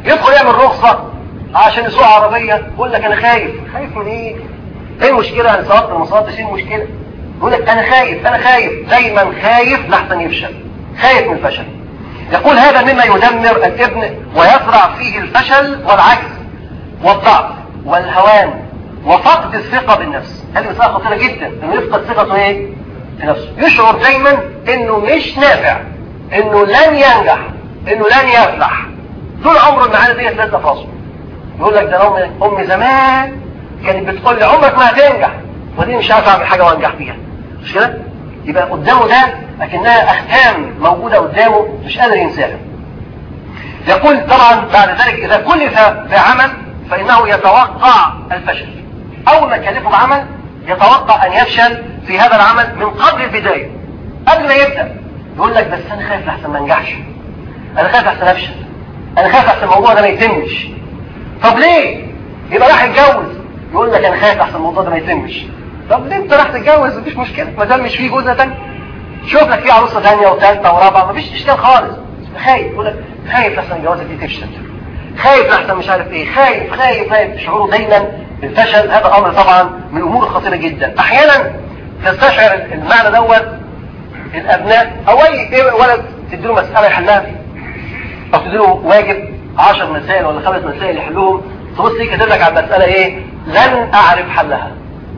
Speaker 1: يدخل يعمل رخصة عشان يسوق عربية يقول لك انا خايف خايف من ايه ايه المشكلة انا صوت ما صوتش ايه المشكلة يقول لك انا خايف انا خايف دايما خايف لحسن يفشل خايف من الفشل يقول هذا مما يدمر الابن ويزرع فيه الفشل والعجز والضعف والهوان وفقد الثقة بالنفس هذه مسألة خطيرة جدا انه يفقد ثقته ايه في نفسه يشعر دايما انه مش نافع انه لن ينجح انه لن يفلح طول عمره المعاني ديت لازم في راسه يقول لك ده امي امي زمان كانت بتقول لي عمرك ما هتنجح ودي مش عارف اعمل حاجه وانجح فيها مش كده يبقى قدامه ده لكنها اختام موجوده قدامه مش قادر ينساها يقول طبعا بعد ذلك اذا كلف بعمل فانه يتوقع الفشل اول ما يكلفه بعمل يتوقع ان يفشل في هذا العمل من قبل البدايه قبل ما يبدا يقول لك بس انا خايف لحسن ما انجحش انا خايف لحسن افشل انا خايف لحسن الموضوع ده ما يتمش طب ليه يبقى راح يتجوز يقول لك انا خايف لحسن الموضوع ده ما يتمش طب ليه انت راح تتجوز مفيش مشكله ما دام مش فيه جوزه تاني شوف لك في عروسه ثانيه وثالثه ورابعه مفيش اشكال خالص خايف يقول لك خايف لحسن جوازك دي تفشل خايف لحسن مش عارف ايه خايف خايف خايف شعوره دايما بالفشل هذا امر طبعا من الامور الخطيره جدا احيانا تستشعر المعنى دوت الابناء او اي ولد تديله مساله يحلها او تديله واجب 10 مسائل ولا خمس مسائل يحلهم تبص ليه كاتب لك على المساله ايه لن اعرف حلها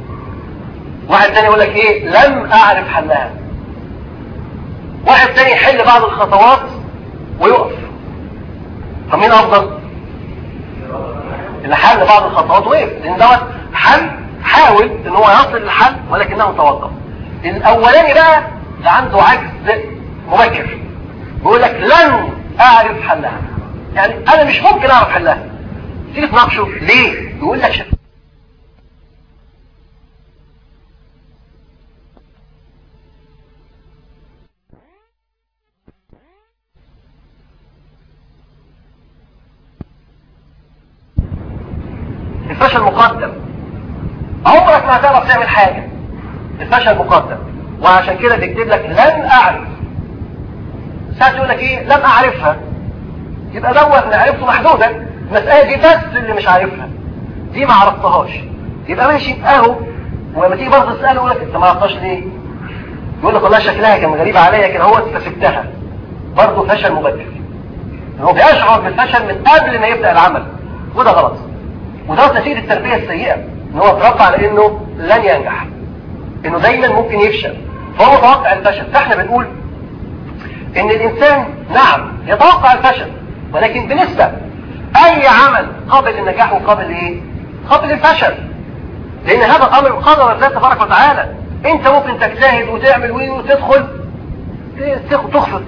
Speaker 1: واحد تاني يقول لك ايه لم اعرف حلها واحد تاني يحل بعض الخطوات ويقف طب مين افضل اللي حل بعض الخطوات وقف لان دوت حل حاول ان هو يصل للحل ولكنه توقف الاولاني بقى اللي عنده عجز مبكر بيقول لك لن اعرف حلها يعني انا مش ممكن اعرف حلها تيجي تناقشه ليه يقول لك شك. الفشل مقدم عمرك ما هتعرف تعمل حاجة الفشل مقدم وعشان كده بيكتب لك لن اعرف ساعات يقول لك ايه لم اعرفها يبقى دوت معرفته محدودة المسألة دي بس اللي مش عارفها دي ما عرفتهاش يبقى ماشي اهو ولما تيجي برضه تسأله يقول لك انت ما عرفتهاش ليه يقول لك والله شكلها كان غريب عليا كده هو فسبتها برضه فشل مبكر هو بيشعر بالفشل من قبل ما يبدأ العمل وده غلط وده نتيجة التربية السيئة ان هو اتربى على انه لن ينجح انه دايما ممكن يفشل فهو متوقع الفشل فاحنا بنقول ان الانسان نعم يتوقع الفشل ولكن بنسبة اي عمل قابل للنجاح وقابل ايه قابل للفشل لان هذا الامر قدر الله تبارك وتعالى انت ممكن تجتهد وتعمل وتدخل تخفق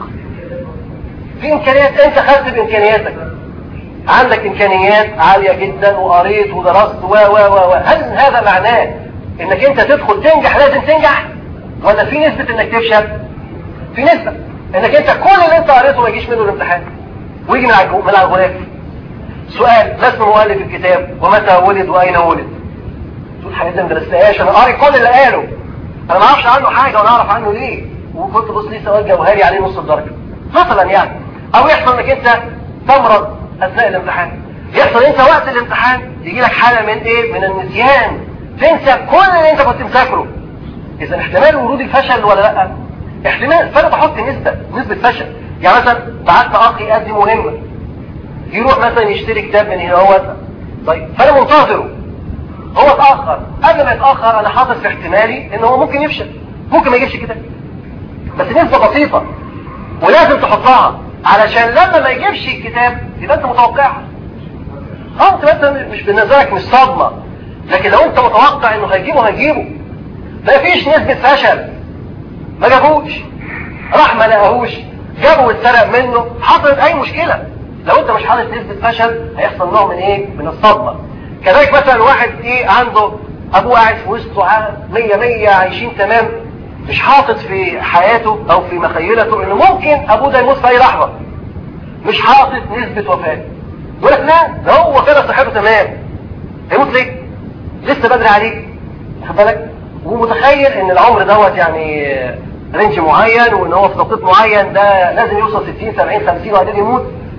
Speaker 1: في امكانيات انت خدت بامكانياتك عندك امكانيات عالية جدا وقريت ودرست و و و و هل هذا معناه انك انت تدخل تنجح لازم تنجح ولا في نسبة انك تفشل في نسبة انك انت كل اللي انت قريته ما يجيش منه الامتحان ويجي من على من على الغلاف سؤال ما اسم مؤلف الكتاب ومتى ولد واين ولد تقول حاجات ما درستهاش انا قاري كل اللي قاله انا ما اعرفش عنه حاجه ولا اعرف عنه ليه وكنت بص لي سؤال جوهري عليه نص الدرجه مثلا يعني او يحصل انك انت تمرض اثناء الامتحان يحصل انت وقت الامتحان يجي لك حاله من ايه من النسيان تنسى كل اللي انت كنت مذاكره اذا احتمال ورود الفشل ولا لا احتمال فانا بحط نسبه نسبه فشل يعني مثلا بعت اخي يقدم مهمه يروح مثلا يشتري كتاب من هنا هو طيب فانا منتظره هو اتاخر قبل ما يتاخر انا حاطط في احتمالي ان هو ممكن يفشل ممكن ما يجيبش كتاب بس نسبه بسيطه ولازم تحطها علشان لما ما يجيبش الكتاب يبقى انت متوقعها اه تبقى انت مش بالنسبه مش صدمه لكن لو انت متوقع انه هيجيبه هيجيبه ما فيش نسبه فشل ما جابوش راح ما لقاهوش جابه واتسرق منه حصلت اي مشكله لو انت مش حاطط نسبه فشل هيحصل نوع من ايه من الصدمه كذلك مثلا واحد ايه عنده ابوه قاعد في وسطه 100 100 عايشين تمام مش حاطط في حياته او في مخيلته انه ممكن ابوه ده يموت في اي لحظه مش حاطط نسبه وفاه يقول لك لا ده هو كده صحته تمام هيموت ليه لسه بدري عليه واخد بالك ومتخيل ان العمر دوت يعني رينج معين وان هو في توقيت معين ده لازم يوصل 60 70 50 وبعدين يموت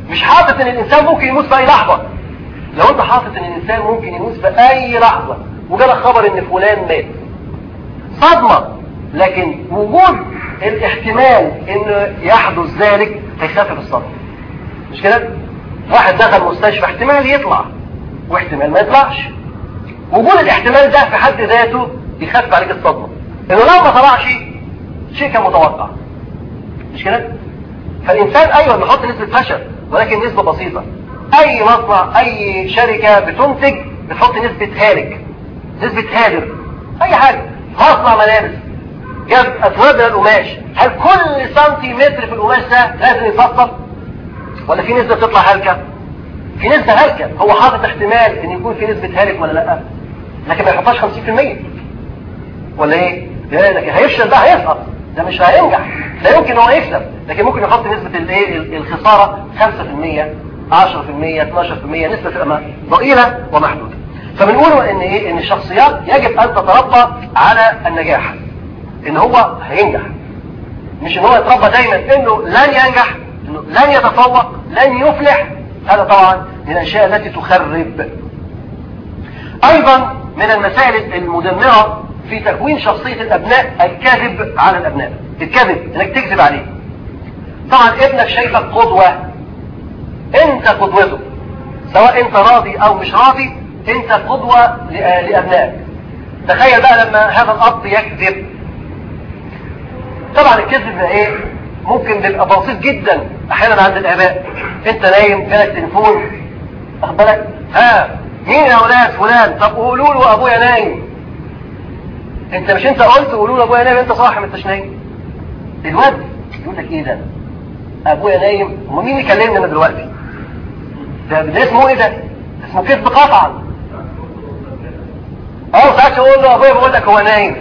Speaker 1: مش حاطط ان الانسان ممكن يموت في اي لحظة لو انت حاطط ان الانسان ممكن يموت في اي لحظة وجالك خبر ان فلان مات صدمة لكن وجود الاحتمال ان يحدث ذلك هيخفف الصدمة مش كده واحد دخل مستشفى احتمال يطلع واحتمال ما يطلعش وجود الاحتمال ده في حد ذاته يخفف عليك الصدمة انه لو ما طلعش شيء كان متوقع مش كده فالانسان ايوه بيحط نسبة فشل ولكن نسبة بسيطة اي مصنع اي شركة بتنتج بتحط نسبة هالك نسبة هادر اي حاجة مصنع ملابس جاب اسواد من القماش هل كل سنتيمتر في القماش ده لازم يفصل ولا في نسبة تطلع هلكة في نسبة هلكة هو حاطط احتمال ان يكون في نسبة هالك ولا لا لكن ما يحطهاش 50% ولا ايه لا لكن هيفشل ده هيسقط ده مش هينجح لا يمكن هو يكسب لكن ممكن يحط نسبة الايه الخسارة 5% 10% 12% نسبة تبقى ضئيلة ومحدودة فبنقول ان ايه ان الشخصيات يجب ان تتربى على النجاح ان هو هينجح مش ان هو يتربى دايما انه لن ينجح انه لن يتفوق لن يفلح هذا طبعا من الاشياء التي تخرب ايضا من المسائل المدمرة في تكوين شخصية الابناء الكذب على الابناء الكذب انك تكذب عليه طبعا ابنك شايفك قدوة انت قدوته سواء انت راضي او مش راضي انت قدوة لابنائك تخيل بقى لما هذا الاب يكذب طبعا الكذب ده ايه ممكن بيبقى بسيط جدا احيانا عند الاباء انت نايم جالك تليفون واخد بالك ها مين يا اولاد فلان طب قولوا له ابويا نايم انت مش انت قلت قولوا له ابويا نايم انت صاحي ما انتش نايم الواد يقول لك ايه ده ابويا نايم امال مين يكلمني انا دلوقتي ده ده اسمه ايه ده اسمه كذب قطعا اه ساعات يقول له ابويا بيقول لك هو نايم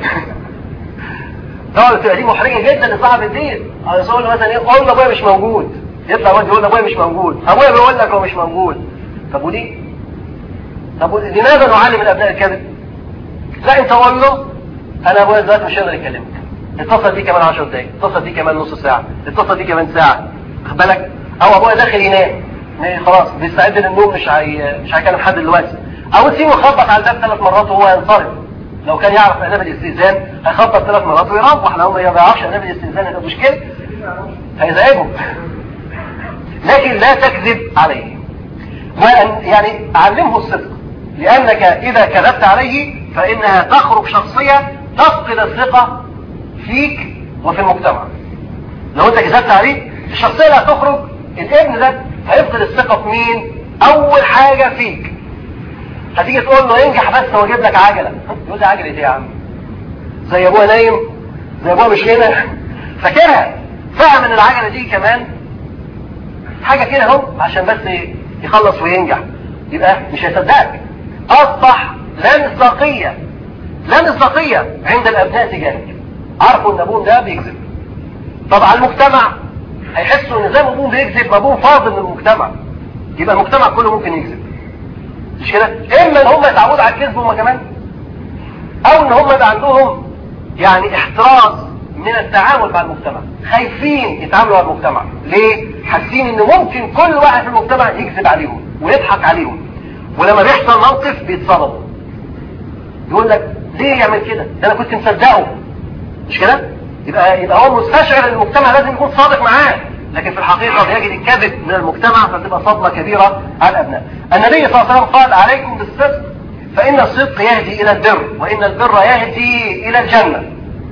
Speaker 1: طبعا بتبقى دي محرجه جدا لصاحب الدين او يقول له مثلا ايه قول له ابويا مش موجود يطلع واد يقول له ابويا مش موجود ابويا بيقول لك هو مش موجود طب ودي طب لماذا نعلم الابناء الكذب لا انت قول له انا ابويا دلوقتي مش هقدر اكلمك اتصل بيه كمان 10 دقايق اتصل بيه كمان نص ساعه اتصل بيه كمان ساعه خد بالك او ابويا داخل ينام خلاص بيستعد للنوم مش هي... مش هيكلم حد دلوقتي او تسيبه يخبط على الباب ثلاث مرات وهو ينصرف لو كان يعرف اداب الاستئذان هيخبط ثلاث مرات ويروح لو ما يعرفش اداب الاستئذان هيبقى مشكله هيزعجه لكن لا تكذب عليه وأن يعني علمه الصدق لأنك إذا كذبت عليه فإنها تخرج شخصية تفقد الثقة فيك وفي المجتمع لو أنت كذبت عليه الشخصية اللي هتخرج الابن ده هيفقد الثقة في مين أول حاجة فيك هتيجي تقول له انجح بس واجيب لك عجلة يقول لي عجلة ايه يا عم زي ابويا نايم زي ابويا مش هنا فاكرها فاهم ان العجلة دي كمان حاجة كده اهو عشان بس يخلص وينجح يبقى مش هيصدقك اصبح لا مصداقية لا مصداقية عند الابناء تجاهك عرفوا ان ابوهم ده بيكذب طبعا المجتمع هيحسوا ان زي ما ابوهم بيكذب ما ابوهم فاضل من المجتمع يبقى المجتمع كله ممكن يكذب مش كده اما ان هم يتعودوا على الكذب هم كمان او ان هم يبقى عندهم يعني احتراز من التعامل مع المجتمع خايفين يتعاملوا مع المجتمع ليه حاسين ان ممكن كل واحد في المجتمع يكذب عليهم ويضحك عليهم ولما بيحصل موقف بيتصدموا يقول لك ليه يعمل كده ده انا كنت مصدقه مش كده يبقى يبقى هو مستشعر ان المجتمع لازم يكون صادق معاه لكن في الحقيقة بيجد الكذب من المجتمع فتبقى صدمة كبيرة على الأبناء النبي صلى الله عليه وسلم قال عليكم بالصدق فإن الصدق يهدي إلى البر وإن البر يهدي إلى الجنة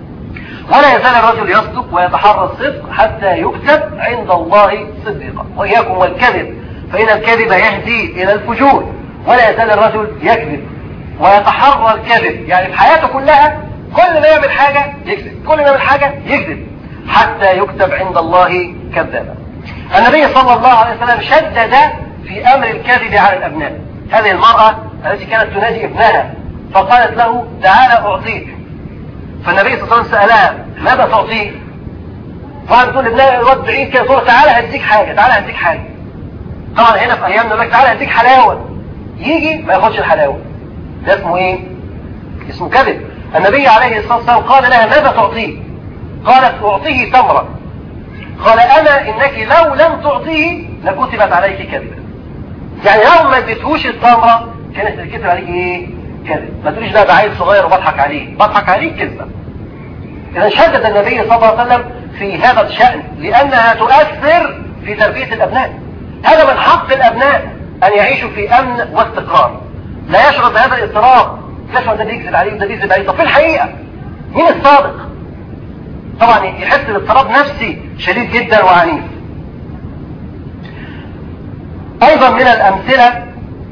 Speaker 1: ولا يزال الرجل يصدق ويتحرى الصدق حتى يكتب عند الله صديقا وإياكم والكذب فإن الكذب يهدي إلى الفجور ولا يزال الرجل يكذب ويتحرى الكذب يعني في حياته كلها كل ما يعمل حاجة يكذب كل ما يعمل حاجة يكذب حتى يكتب عند الله كذابا النبي صلى الله عليه وسلم شدد في أمر الكذب على الأبناء هذه المرأة التي كانت تنادي ابنها فقالت له تعالى أعطيك فالنبي صلى الله عليه وسلم سألها ماذا تعطيه فقالت تقول لابنها الواد بعيد كده تقول تعالى هديك حاجة تعالى هديك حاجة طبعا هنا في أيامنا يقول لك تعالى هديك حلاوة يجي ما ياخدش الحلاوة ده اسمه ايه اسمه كذب النبي عليه الصلاة والسلام قال لها ماذا تعطيه قالت أعطيه تمرة قال انا انك لو لم تعطيه لكتبت عليك كذبا يعني لو ما اديتهوش التمره كانت تتكتب عليك ايه كذب ما تقوليش ده ده عيل صغير وبضحك عليه بضحك عليه كذبه اذا شدد النبي صلى الله عليه وسلم في هذا الشأن لانها تؤثر في تربية الابناء هذا من حق الابناء ان يعيشوا في امن واستقرار لا يشعر بهذا الاضطراب يشعر ده بيكذب عليه وده بيكذب عليه طب في الحقيقة مين الصادق طبعا يحس باضطراب نفسي شديد جدا وعنيف ايضا من الامثلة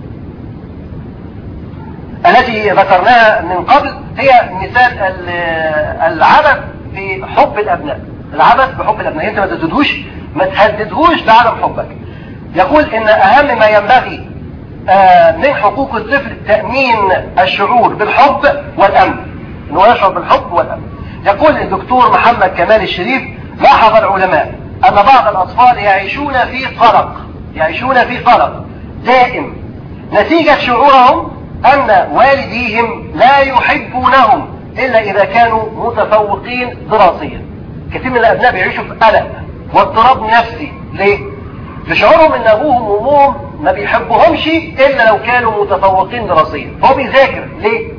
Speaker 1: التي ذكرناها من قبل هي مثال العبث في حب الابناء العبث بحب الابناء انت ما تهددهوش ما تهددهوش بعدم حبك يقول ان اهم ما ينبغي من حقوق الطفل تأمين الشعور بالحب والامن انه يشعر بالحب والامن يقول الدكتور محمد كمال الشريف لاحظ العلماء ان بعض الاطفال يعيشون في قلق يعيشون في قلق دائم نتيجة شعورهم أن والديهم لا يحبونهم إلا إذا كانوا متفوقين دراسيا كثير من الأبناء بيعيشوا في قلق واضطراب نفسي ليه؟ لشعورهم أن أبوهم وأمهم ما بيحبوهمش إلا لو كانوا متفوقين دراسيا هو بيذاكر ليه؟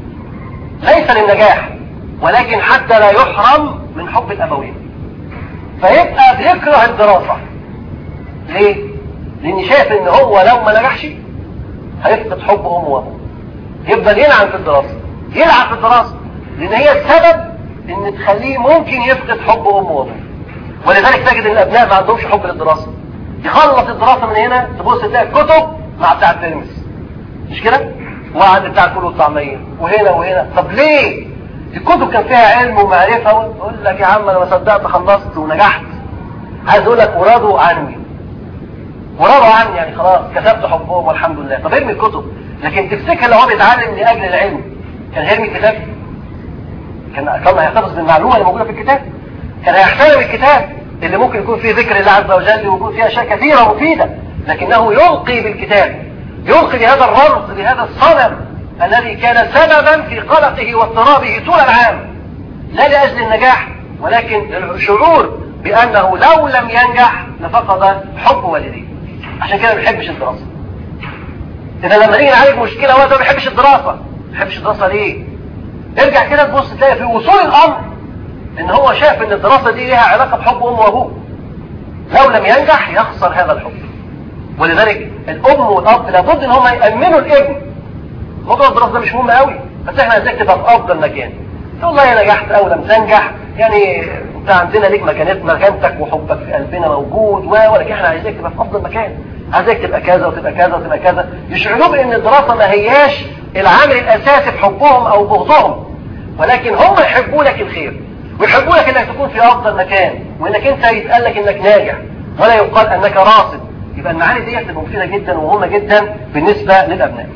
Speaker 1: ليس للنجاح ولكن حتى لا يحرم من حب الأبوين فيبقى بيكره الدراسة ليه؟ لأن شايف إن هو لو ما نجحش هيفقد حب امه وابوه يفضل يلعن في الدراسة يلعن في الدراسة لان هي السبب ان تخليه ممكن يفقد حب امه وابوه ولذلك تجد ان الابناء ما عندهمش حب للدراسة يخلص الدراسة من هنا تبص تلاقي الكتب مع بتاع الترمس مش كده وعند بتاع الفول والطعمية وهنا وهنا طب ليه الكتب كان فيها علم ومعرفة ويقول لك يا عم انا ما صدقت خلصت ونجحت عايز اقول لك ورادوا عني ورضوا عني يعني خلاص كتبت حبهم والحمد لله طب ارمي الكتب لكن تفتكر لو هو بيتعلم لاجل العلم كان هيرمي الكتاب كان كان هيحتفظ بالمعلومه اللي موجوده في الكتاب كان هيحترم الكتاب اللي ممكن يكون فيه ذكر الله عز وجل ويكون فيه اشياء كثيره مفيده لكنه يلقي بالكتاب يلقي بهذا الرمز بهذا الصنم الذي كان سببا في قلقه واضطرابه طول العام لا لاجل النجاح ولكن الشعور بانه لو لم ينجح لفقد حب والديه عشان كده ما بيحبش الدراسة إذا لما نيجي نعالج مشكلة هو ده ما بيحبش الدراسة ما بيحبش الدراسة ليه؟ ارجع كده تبص تلاقي في وصول الأمر إن هو شاف إن الدراسة دي ليها علاقة بحب أمه وأبوه لو لم ينجح يخسر هذا الحب ولذلك الأم والأب لابد إن هم يأمنوا الابن موضوع الدراسة ده مش مهم قوي بس إحنا عايزينك تبقى في أفضل مكان والله يا نجحت أو لم تنجح يعني انت عندنا ليك مكانت مكانتك وحبك في قلبنا موجود ولكن احنا عايزينك تبقى في افضل مكان عايزك تبقى كذا وتبقى كذا وتبقى كذا يشعروا بان الدراسة ما هياش العامل الاساسي في حبهم او بغضهم ولكن هم يحبوا لك الخير ويحبوا لك انك تكون في افضل مكان وانك انت يتقال لك انك ناجح ولا يقال انك راصد يبقى المعاني دي تبقى مفيدة جدا ومهمة جدا بالنسبة للابناء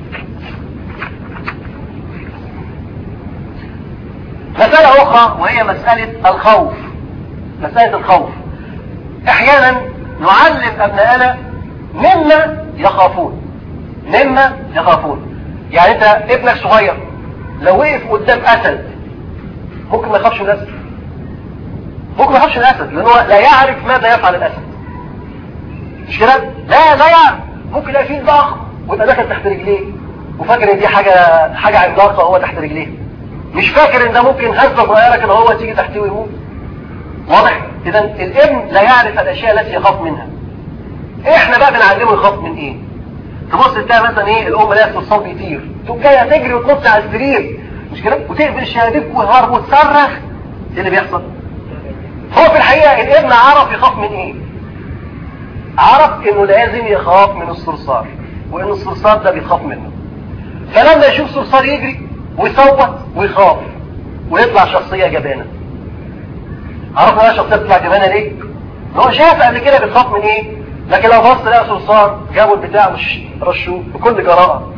Speaker 1: مسألة أخرى وهي مسألة الخوف مسألة الخوف أحيانا نعلم أبنائنا مما يخافون مما يخافون يعني أنت ابنك صغير لو وقف قدام أسد ممكن ما يخافش من الأسد ممكن ما يخافش من الأسد لأنه لا يعرف ماذا يفعل الأسد مش كده؟ لا لا يعرف ممكن يلاقي فيه ضخم ويبقى داخل تحت رجليه وفاكر ان دي حاجة حاجة عملاقة وهو تحت رجليه مش فاكر ان ده ممكن هزة صغيرة كده هو تيجي تحتيه ويموت واضح اذا الابن لا يعرف الاشياء التي يخاف منها احنا بقى بنعلمه يخاف من ايه تبص تلاقي مثلا ايه الام لا الصوت بيطير تقوم جايه تجري وتنط على السرير مش كده وتقفل الشبابيك ويهرب وتصرخ ايه اللي بيحصل هو في الحقيقه الابن عرف يخاف من ايه عرف انه لازم يخاف من الصرصار وان الصرصار ده بيخاف منه فلما يشوف صرصار يجري ويصوت ويخاف ويطلع شخصية جبانة عرفنا بقى شخصية تطلع جبانة ليه؟ هو شاف قبل كده بيخاف من ايه؟ لكن لو بص لقى صرصار جابوا البتاع مش رشوه بكل جراءة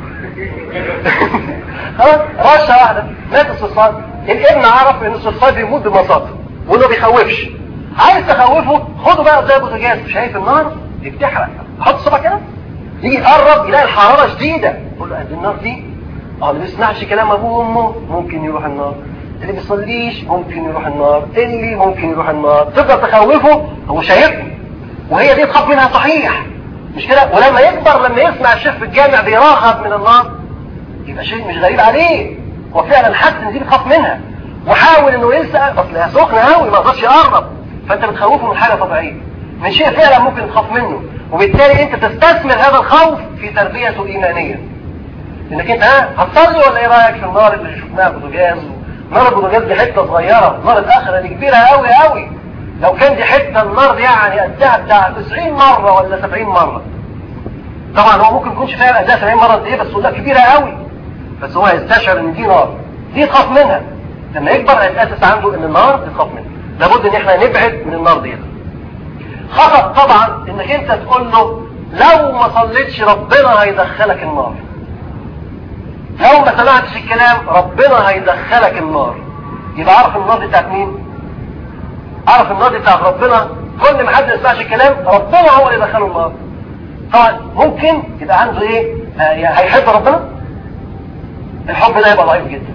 Speaker 1: خلاص رشة واحدة مات الصرصار الابن عرف ان الصرصار بيموت ببساطة وانه بيخوفش عايز تخوفه خده بقى زي بوتاجاز شايف النار دي بتحرق حط صبع كده يجي يقرب يلاقي الحرارة شديدة يقول له دي النار دي اه اللي بيسمعش كلام ابوه وامه ممكن يروح النار اللي بيصليش ممكن يروح النار اللي ممكن يروح النار تقدر تخوفه هو شايفه وهي دي تخاف منها صحيح مش كده ولما يكبر لما يسمع الشيخ في الجامع بيراهب من النار يبقى شيء مش غريب عليه هو فعلا حس ان دي بتخاف منها وحاول انه ينسى اصل سخنه قوي ما يقدرش يقرب فانت بتخوفه من حاجه طبيعيه من شيء فعلا ممكن تخاف منه وبالتالي انت تستثمر هذا الخوف في تربيته ايمانيا انك انت ها هتصلي ولا ايه رايك في النار اللي شفناها بوتاجاز نار البوتاجاز دي حته صغيره نار الاخره دي كبيره قوي قوي لو كان دي حته النار دي يعني قدها بتاع 90 مره ولا 70 مره طبعا هو ممكن يكونش فعلا قدها 70 مره دي بس ولا كبيره قوي بس هو يستشعر ان دي نار دي تخاف منها لما يكبر هيتاسس عنده ان النار بتخاف منها لابد ان احنا نبعد من النار دي خطأ طبعا انك انت تقول له لو ما صليتش ربنا هيدخلك النار لو ما سمعتش الكلام ربنا هيدخلك النار يبقى عرف النار دي بتاعت مين عرف النار دي بتاعت ربنا كل ما حد ما يسمعش الكلام ربنا هو اللي يدخله النار طبعا ممكن يبقى عنده ايه آه هيحب ربنا الحب ده يبقى ضعيف جدا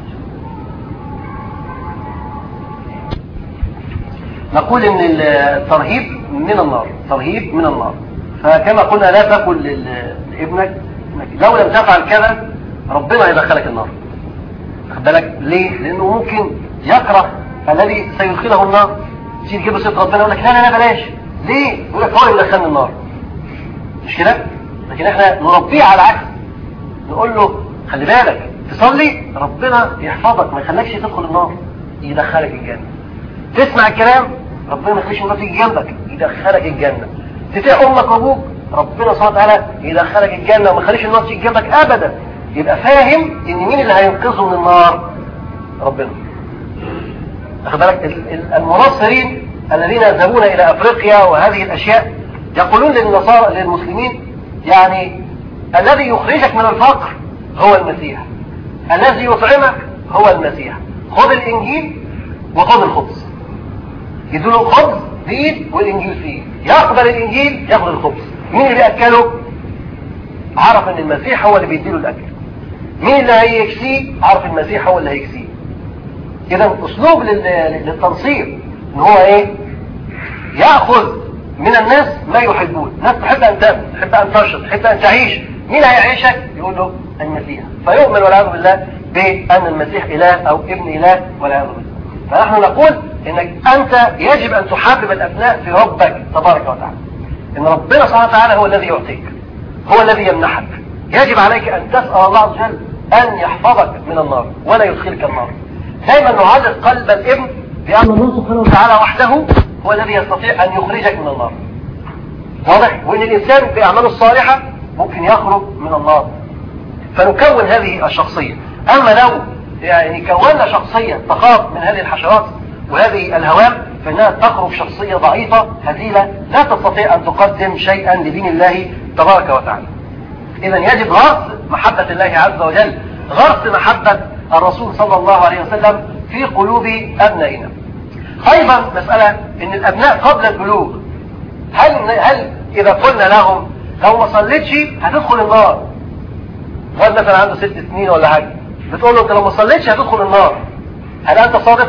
Speaker 1: نقول ان الترهيب من النار ترهيب من النار فكما قلنا لا تقل لابنك لو لم تفعل كذا ربنا يدخلك النار خد بالك ليه لانه ممكن يكره الذي سيدخله النار تيجي تجيب سيره ربنا يقول لك لا لا لا بلاش ليه يقول لك هو اللي يدخلني النار مش كده لكن احنا نربيه على العكس نقول له خلي بالك تصلي ربنا يحفظك ما يخليكش تدخل النار يدخلك الجنه تسمع الكلام ربنا ما يخليش مرات تيجي جنبك يدخلك الجنه تطيع امك وابوك ربنا سبحانه وتعالى يدخلك الجنه وما يخليش النار تيجي جنبك ابدا يبقى فاهم ان مين اللي هينقذه من النار ربنا واخد بالك المناصرين الذين يذهبون الى افريقيا وهذه الاشياء يقولون للنصارى للمسلمين يعني الذي يخرجك من الفقر هو المسيح الذي يطعمك هو المسيح خذ الانجيل وخذ الخبز يدوله خبز بيد والانجيل فيه يقبل الانجيل ياخذ الخبز مين اللي بياكله عرف ان المسيح هو اللي بيديله الاكل مين اللي هيكسيه عرف المسيح هو اللي هيكسيه اذا اسلوب للتنصير ان هو ايه ياخذ من الناس ما يحبون ناس تحب ان تاكل تحب ان تشرب تحب ان تعيش مين هيعيشك يقول له المسيح فيؤمن والعياذ بالله بان المسيح اله او ابن اله والعياذ بالله فنحن نقول انك انت يجب ان تحبب الابناء في ربك تبارك وتعالى ان ربنا سبحانه وتعالى هو الذي يعطيك هو الذي يمنحك يجب عليك ان تسال الله عز وجل ان يحفظك من النار ولا يدخلك النار دايما نعلق قلب الابن بان الله سبحانه وتعالى وحده هو الذي يستطيع ان يخرجك من النار واضح وان الانسان باعماله الصالحه ممكن يخرج من النار فنكون هذه الشخصيه اما لو يعني كونا شخصيه تخاف من هذه الحشرات وهذه الهوام فإنها تخرج شخصية ضعيفة هزيلة لا تستطيع أن تقدم شيئا لدين الله تبارك وتعالى إذا يجب غرس محبة الله عز وجل غرس محبة الرسول صلى الله عليه وسلم في قلوب أبنائنا أيضا مسألة أن الأبناء قبل البلوغ هل, هل إذا قلنا لهم لو ما صليتش هتدخل النار ولد مثلا عنده ست سنين ولا حاجة بتقول له انت لو ما صليتش هتدخل النار هل انت صادق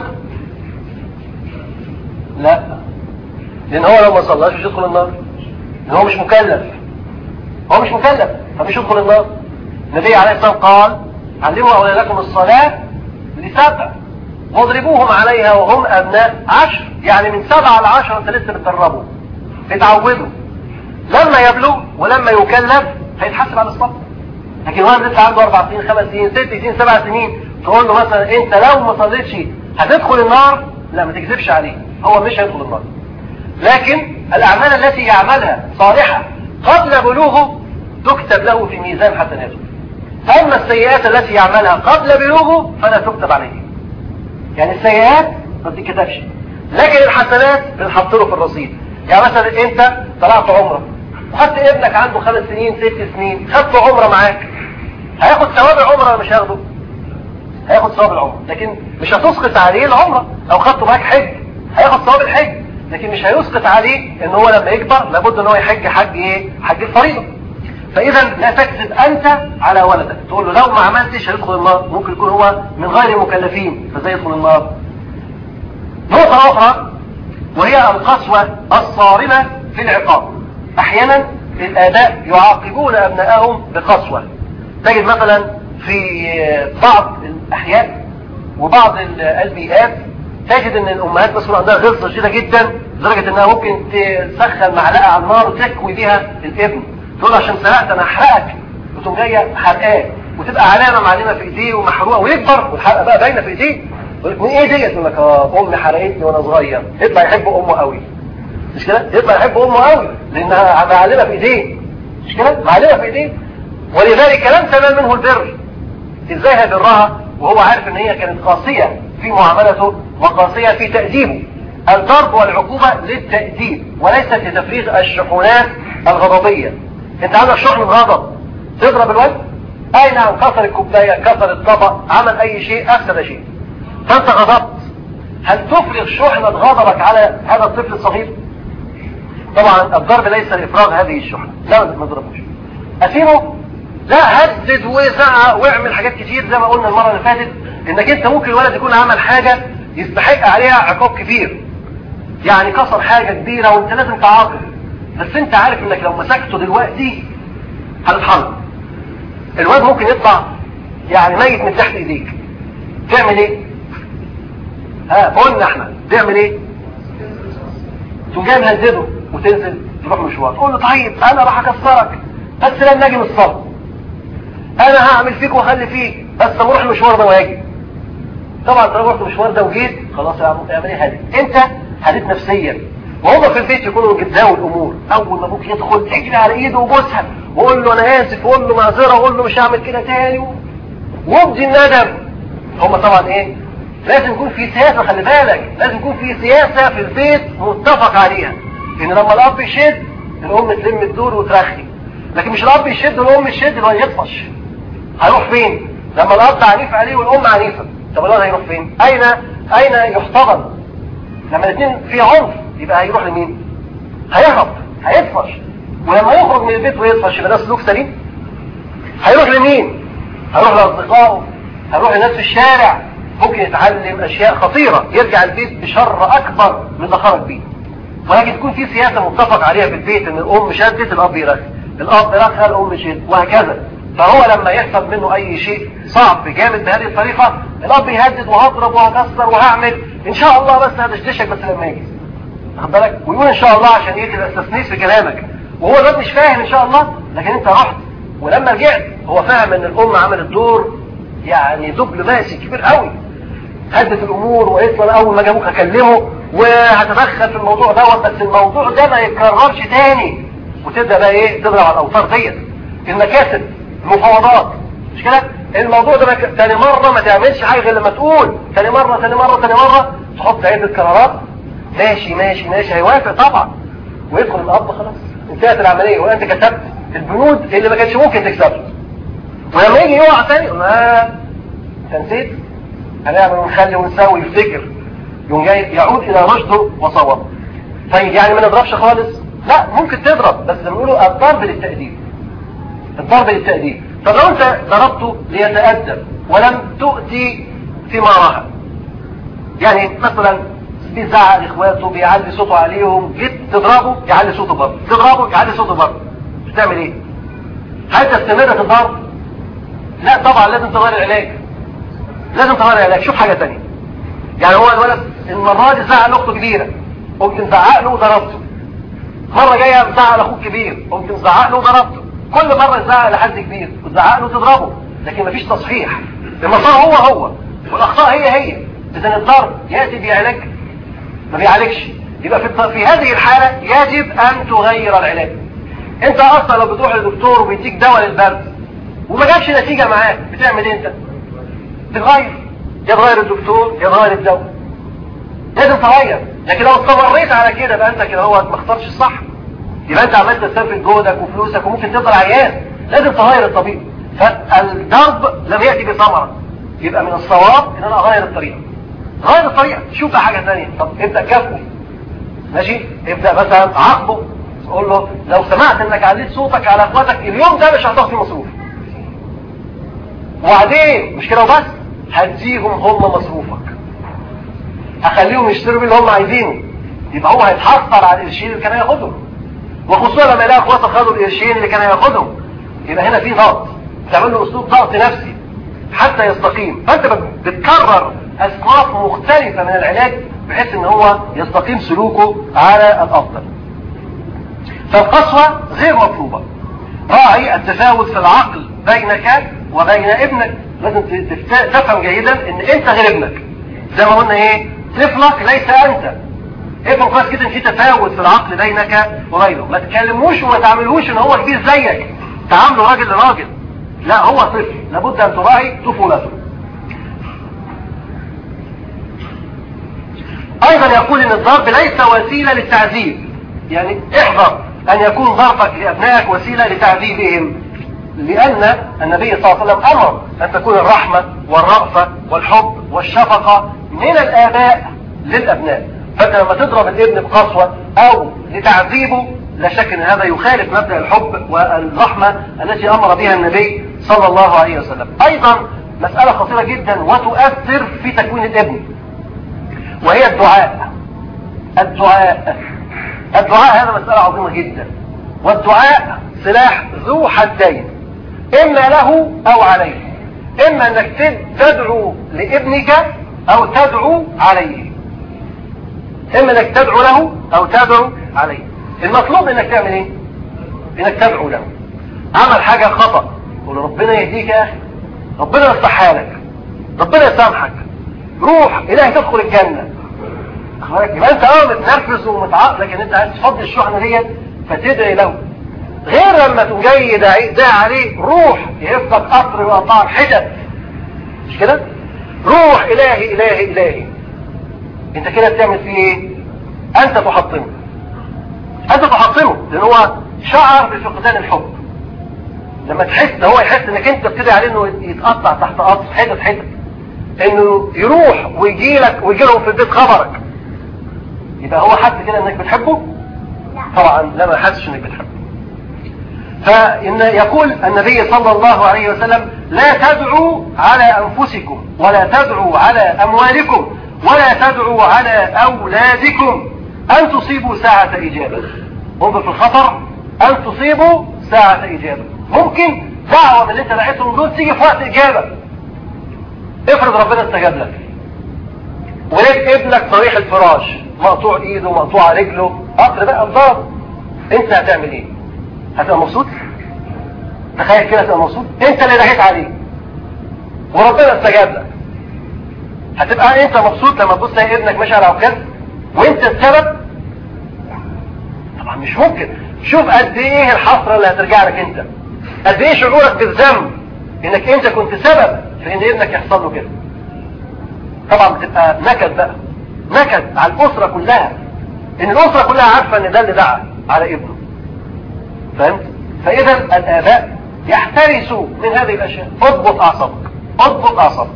Speaker 1: لا لان هو لو ما صلاش مش يدخل النار لان هو مش مكلف هو مش مكلف فمش يدخل النار النبي عليه الصلاه والسلام قال علموا اولادكم الصلاه لسبع واضربوهم عليها وهم ابناء عشر يعني من سبعة لعشرة انت لسه بتدربوا بتعودوا لما يبلغ ولما يكلف هيتحاسب على الصبر لكن واحد لسه عنده اربع سنين خمس سنين ست سنين سبع سنين تقول له مثلا انت لو ما صليتش هتدخل النار لا ما تكذبش عليه هو مش هيدخل النار لكن الاعمال التي يعملها صالحة قبل بلوغه تكتب له في ميزان حسناته اما السيئات التي يعملها قبل بلوغه فلا تكتب عليه يعني السيئات ما بتتكتبش لكن الحسنات بنحط له في الرصيد يعني مثلا انت طلعت عمره وخدت ابنك عنده خمس سنين ست سنين خدت عمره معاك هياخد ثواب العمره ولا مش هياخده هياخد ثواب العمره لكن مش هتسقط عليه العمره لو خدته معاك حج هياخد ثواب الحج لكن مش هيسقط عليه ان هو لما يكبر لابد ان هو يحج حج ايه حج الفريضه فاذا لا تكذب انت على ولدك تقول له لو ما عملتش هيدخل النار ممكن يكون هو من غير المكلفين فازاي يدخل النار نقطة اخرى وهي القسوة الصارمة في العقاب احيانا الاباء يعاقبون ابنائهم بقسوة تجد مثلا في بعض الاحياء وبعض البيئات تجد ان الامهات مثلا عندها غلظه شديده جدا لدرجه انها ممكن تسخن معلقه على النار وتكوي بيها الابن تقول عشان سرقت انا هحرقك وتقوم جايه حرقاه وتبقى علامه معلمه في ايديه ومحروقه ويكبر والحرقه بقى باينه في ايديه من ايه ديت يقول لك اه امي حرقتني وانا صغير يطلع يحب امه قوي مش كده يطلع يحب امه قوي لانها معلمه في ايديه مش كده معلمه في ايديه ولذلك لم تنال منه البر ازاي هيبرها وهو عارف ان هي كانت قاسيه في معاملته وقاسيه في تاديبه الضرب والعقوبه للتاديب وليست لتفريغ الشحنات الغضبيه انت عندك شحن غضب تضرب الوجه اي نعم كسر الكوبايه كسر الطبق عمل اي شيء افسد شيء فانت غضبت هل تفرغ شحنة غضبك على هذا الطفل الصغير طبعا الضرب ليس لافراغ هذه الشحنة لا ما تضربوش اسيبه لا هدد وزعق واعمل حاجات كتير زي ما قلنا المرة اللي فاتت انك انت ممكن الولد يكون عمل حاجة يستحق عليها عقاب كبير يعني كسر حاجة كبيرة وانت لازم تعاقب بس انت عارف انك لو مسكته دلوقتي هتتحرك الواد ممكن يطلع يعني ميت من تحت ايديك تعمل ايه ها قلنا احنا تعمل ايه تقوم جاي مهدده وتنزل تروح مشوار تقول له طيب انا راح اكسرك بس لما اجي من الصبر انا هعمل فيك واخلي فيك بس لما اروح المشوار ده واجي طبعا طالما رحت المشوار ده وجيت خلاص يا عم اعمل ايه هدي انت هديت نفسيا وهم في البيت يكونوا جداوا الامور اول ما ابوك يدخل اجري على ايده وبوسها وقول له انا اسف وقول له معذره وقول له مش هعمل كده تاني وابدي الندم هم طبعا ايه لازم يكون في سياسه خلي بالك لازم يكون في سياسه في البيت متفق عليها ان لما الاب يشد الام تلم الدور وترخي لكن مش الاب يشد والام تشد الولد يطفش هيروح فين لما الاب عنيف عليه والام عنيفه طب الولد هيروح فين اين اين يحتضن لما الاثنين في عنف يبقى هيروح لمين هيهرب هيطفش ولما يخرج من البيت ويطفش يبقى ده سلوك سليم هيروح لمين هيروح لاصدقائه هيروح لناس في الشارع ممكن يتعلم اشياء خطيرة يرجع البيت بشر اكبر من اللي خرج بيه ولكن تكون في سياسة متفق عليها في البيت ان الام شدت الاب يرخي الاب رخى الام شد وهكذا فهو لما يحصل منه اي شيء صعب جامد بهذه الطريقة الاب يهدد وهضرب وهكسر وهعمل ان شاء الله بس هدشدشك بس لما يجي واخد بالك ويقول ان شاء الله عشان يجي الاستثنيس في كلامك وهو الواد مش فاهم ان شاء الله لكن انت رحت ولما رجعت هو فاهم ان الام عملت دور يعني دبلوماسي كبير قوي هدت الامور وقلت له اول ما اجي ابوك اكلمه وهتدخل في الموضوع دوت بس الموضوع ده ما يتكررش تاني وتبدا بقى ايه تضرب على الاوتار ديت المكاسب المفاوضات مش كده الموضوع ده مك... تاني مره ما تعملش حاجه غير لما تقول تاني مره تاني مره تاني مره تحط عده قرارات ماشي ماشي ماشي هيوافق طبعا ويدخل الاب خلاص انتهت العمليه وانت كسبت البنود اللي ما كانش ممكن تكسبها ولما يجي يقع تاني ما انت نسيت هنعمل ونخلي ونسوي يفتكر يوم جاي يعود الى رشده وصوابه طيب يعني ما نضربش خالص لا ممكن تضرب بس بنقوله الضرب للتأديب الضرب للتأديب طب لو انت ضربته ليتأدب ولم تؤتي ثمارها يعني مثلا بيزعق لاخواته بيعلي صوته عليهم جيت تضربه يعلي صوته برضه تضربه يعلي صوته برضه بتعمل ايه هل تستمر في الضرب لا طبعا لازم تغير العلاج لازم تغير العلاج شوف حاجة تانية يعني هو الولد المرة دي زعق لاخته كبيرة قمت مزعق له وضربته مرة جاية مزعق لاخوك كبير قمت مزعق له وضربته كل مرة تزعق لحد كبير وتزعق له وتضربه لكن مفيش تصحيح المسار هو هو والاخطاء هي هي اذا الضرب ياتي بعلاج ما بيعالجش يبقى في, في هذه الحالة يجب ان تغير العلاج انت اصلا لو بتروح للدكتور وبيديك دواء للبرد وما جابش نتيجة معاك بتعمل ايه انت تغير يا تغير الدكتور يا تغير الدواء لازم تغير لكن لو استمريت على كده بقى انت كده هو ما اخترتش الصح يبقى انت عملت تستنفذ جهدك وفلوسك وممكن تفضل عيان لازم تغير الطبيب فالضرب لم يأتي بثمرة يبقى من الصواب ان انا اغير الطريقة غير الطريقة شوف بقى حاجة ثانيه طب ابدأ كافئه ماشي ابدأ مثلا عاقبه قول له لو سمعت انك عليت صوتك على اخواتك اليوم ده مش هتاخد فيه مصروف وبعدين مش كده وبس هديهم هم مصروفك هخليهم يشتروا اللي هم عايزينه يبقى هو هيتحصل على القرشين اللي كان هياخدهم وخصوصا لما يلاقي اخواته خدوا القرشين اللي كان هياخدهم يبقى هنا في ضغط تعمل له اسلوب ضغط نفسي حتى يستقيم فانت بتكرر اصناف مختلفه من العلاج بحيث ان هو يستقيم سلوكه على الافضل فالقسوه غير مطلوبه راعي التفاوت في العقل بينك وبين ابنك لازم تفهم جيدا ان انت غير ابنك زي ما قلنا ايه طفلك ليس انت افهم كويس جدا في تفاوت في العقل بينك وبينه ما تكلموش وما تعملوش ان هو كبير زيك تعامله راجل لراجل لا هو طفل لابد ان تراعي طفولته ايضا يقول ان الضرب ليس وسيله للتعذيب يعني احذر ان يكون ضربك لابنائك وسيله لتعذيبهم لأن النبي صلى الله عليه وسلم أمر أن تكون الرحمة والرأفة والحب والشفقة من الآباء للأبناء فأنت لما تضرب الابن بقسوة أو لتعذيبه لا شك أن هذا يخالف مبدأ الحب والرحمة التي أمر بها النبي صلى الله عليه وسلم أيضا مسألة خطيرة جدا وتؤثر في تكوين الابن وهي الدعاء الدعاء الدعاء هذا مسألة عظيمة جدا والدعاء سلاح ذو حدين إما له أو عليه إما أنك تدعو لابنك أو تدعو عليه إما أنك تدعو له أو تدعو عليه المطلوب أنك تعمل إيه أنك تدعو له عمل حاجة خطأ قول ربنا يهديك يا أخي ربنا يصلح حالك ربنا يسامحك روح إلهي تدخل الجنة يبقى انت اه متنرفز ومتعقل لكن انت عايز تفضي الشحنه ديت فتدعي له غير لما تقوم جاي داعي عليه روح يهفك قطر وقطع الحجج مش كده روح الهي الهي الهي انت كده بتعمل فيه ايه انت تحطمه انت تحطمه لان هو شعر بفقدان الحب لما تحس هو يحس انك انت بتدعي عليه انه يتقطع تحت قطر حتت حتت انه يروح ويجي لك ويجي لهم في البيت خبرك يبقى هو حس كده انك بتحبه طبعا لا ما حسش انك بتحبه فإن يقول النبي صلى الله عليه وسلم لا تدعوا على أنفسكم ولا تدعوا على أموالكم ولا تدعوا على أولادكم أن تصيبوا ساعة إجابة انظر في الخطر أن تصيبوا ساعة إجابة ممكن دعوة من اللي انت دعيتهم دول تيجي في وقت إجابة افرض ربنا استجاب لك ولقيت ابنك صريح الفراش مقطوع ايده مقطوع رجله قطر بقى الضرب انت هتعمل ايه هتبقى مبسوط تخيل كده تبقى مبسوط انت اللي دعيت عليه وربنا استجاب لك هتبقى انت مبسوط لما تبص تلاقي ابنك ماشي على عكاز وانت السبب طبعا مش ممكن شوف قد ايه الحسره اللي هترجع لك انت قد ايه شعورك بالذنب انك انت كنت سبب في ان ابنك يحصل له كده طبعا بتبقى نكد بقى نكد على الاسره كلها ان الاسره كلها عارفه ان ده اللي دعا على ابنه فهمت فاذا الاباء يحترسوا من هذه الاشياء اضبط اعصابك اضبط اعصابك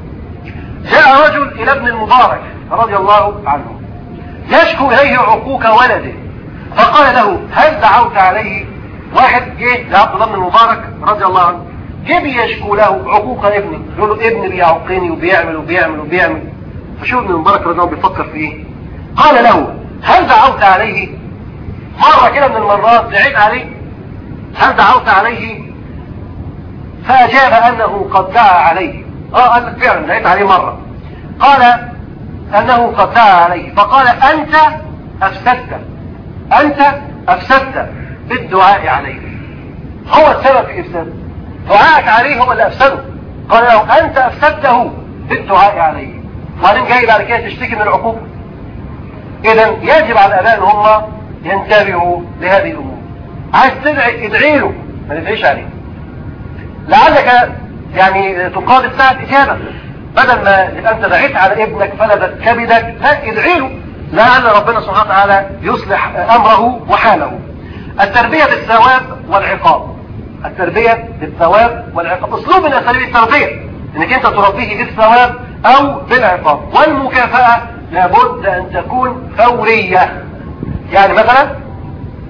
Speaker 1: جاء رجل الى ابن المبارك رضي الله عنه يشكو اليه عقوق ولده فقال له هل دعوت عليه واحد جه لعبد الله بن المبارك رضي الله عنه جه بيشكو له عقوق ابني يقول له ابني بيعقني وبيعمل وبيعمل وبيعمل فشوف ابن المبارك رضي الله بيفكر في ايه قال له هل دعوت عليه مرة كده من المرات دعيت عليه هل دعوت عليه فأجاب أنه قد دعا عليه اه قال لك فعلا دعيت عليه مرة قال أنه قد دعا عليه فقال أنت أفسدت أنت أفسدت بالدعاء عليه هو السبب في إفساده دعائك عليه هو اللي أفسده قال له أنت أفسدته بالدعاء عليه وبعدين جاي بعد كده تشتكي من العقوبة إذا يجب على الآباء أن هم ينتبهوا لهذه الأمور عايز تدعي ادعي له ما تدعيش عليه لعلك يعني تقابل ساعة إجابة بدل ما يبقى أنت دعيت على ابنك فلدت كبدك لا ادعي له لعل ربنا سبحانه وتعالى يصلح أمره وحاله التربية بالثواب والعقاب التربية بالثواب والعقاب اسلوب من اساليب التربية انك انت تربيه بالثواب او بالعقاب والمكافأة لابد ان تكون فورية يعني مثلا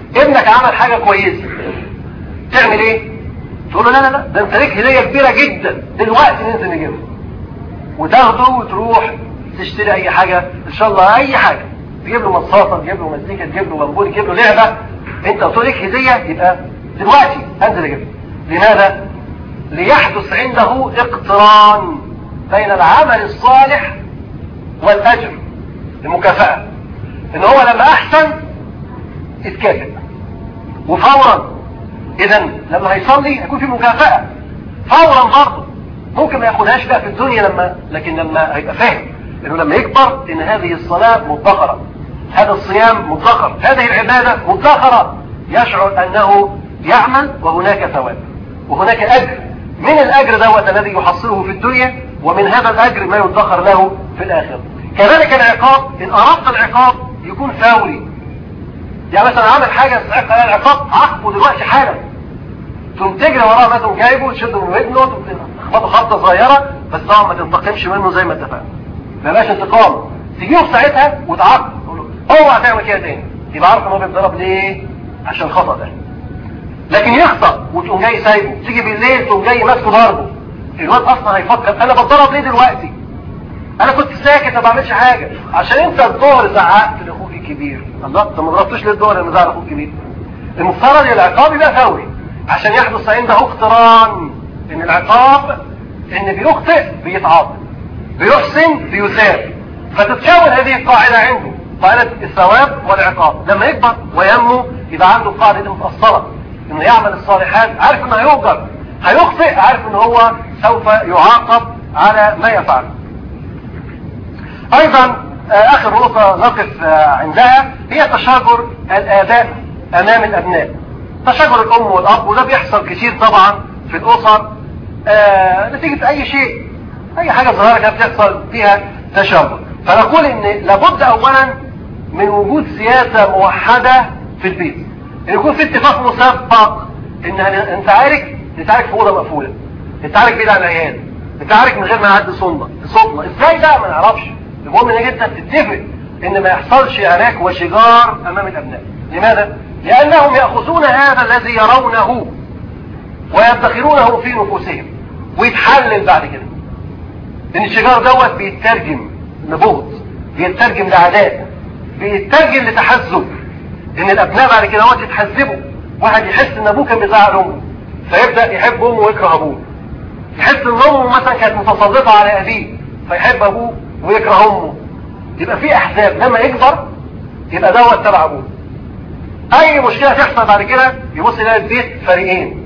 Speaker 1: ابنك عمل حاجة كويسة تعمل ايه تقول له لا لا لا ده انت ليك هدية كبيرة جدا دلوقتي ننزل نجيبها وتاخده وتروح تشتري اي حاجة ان شاء الله اي حاجة تجيب له مصاصة تجيب له مزيكا تجيب له بنبول تجيب له لعبة انت قلت لك هدية يبقى دلوقتي انزل اجيبها لماذا ليحدث عنده اقتران بين العمل الصالح والاجر المكافأة ان هو لما احسن اتكافئ وفورا اذا لما هيصلي هيكون في مكافأة فورا برضه ممكن ما ياخدهاش بقى في الدنيا لما لكن لما هيبقى فاهم انه لما يكبر ان هذه الصلاة مدخرة هذا الصيام مدخر هذه العبادة مدخرة يشعر انه يعمل وهناك ثواب وهناك اجر من الاجر دوت الذي يحصله في الدنيا ومن هذا الاجر ما يدخر له في الاخرة كذلك العقاب ان اردت العقاب يكون فوري يعني مثلا عمل حاجة يستحق عليها العقاب عاقبه دلوقتي حالا تقوم تجري وراه مثلا جايبه وتشده من ودنه تخبطه خبطه صغيره بس طبعا ما تنتقمش منه زي ما اتفقنا ما بقاش انتقام تجيبه في ساعتها وتعاقبه تقول له اوعى تعمل كده تاني يبقى عارف ان هو بيتضرب ليه عشان الخطا ده لكن يخطأ وتقوم جاي سايبه تيجي بالليل تقوم جاي ماسكه ضربه الواد اصلا هيفكر انا بتضرب ليه دلوقتي انا كنت ساكت ما بعملش حاجه عشان انت الظهر زعقت لاخوك الكبير الله انت ما ضربتوش للظهر لما زعق اخوك الكبير المفترض العقاب يبقى فوري عشان يحدث عنده اقتران ان العقاب ان بيخطئ بيتعاقب بيحسن بيثاب فتتكون هذه القاعدة عنده قاعدة الثواب والعقاب لما يكبر وينمو يبقى عنده القاعدة دي متأصلة انه يعمل الصالحات عارف انه هيؤجر هيخطئ عارف ان هو سوف يعاقب على ما يفعل ايضا اخر نقطة نقف عندها هي تشاجر الاباء امام الابناء تشاجر الام والاب وده بيحصل كتير طبعا في الاسر آه نتيجة اي شيء اي حاجة صغيرة كانت بتحصل فيها تشاجر فنقول ان لابد اولا من وجود سياسة موحدة في البيت ان يكون في اتفاق مسبق ان انت عارك تتعارك في اوضه مقفوله تتعارك بعيد عن العيال تتعارك من غير ما يعدي صدمه صدمه ازاي ده ما نعرفش المهم انك انت تتفق ان ما يحصلش عراك وشجار امام الابناء لماذا لانهم ياخذون هذا الذي يرونه ويدخرونه في نفوسهم ويتحلل بعد كده ان الشجار دوت بيترجم لبغض بيترجم لعداء بيترجم لتحزب ان الابناء بعد كده وقت يتحزبوا واحد يحس ان ابوه كان بيزعل امه فيبدا يحب امه ويكره ابوه يحس ان امه مثلا كانت متسلطه على ابيه فيحب ابوه ويكره امه يبقى في احزاب لما يكبر يبقى دوت تبع ابوه اي مشكله تحصل بعد كده يبص يلاقي البيت فريقين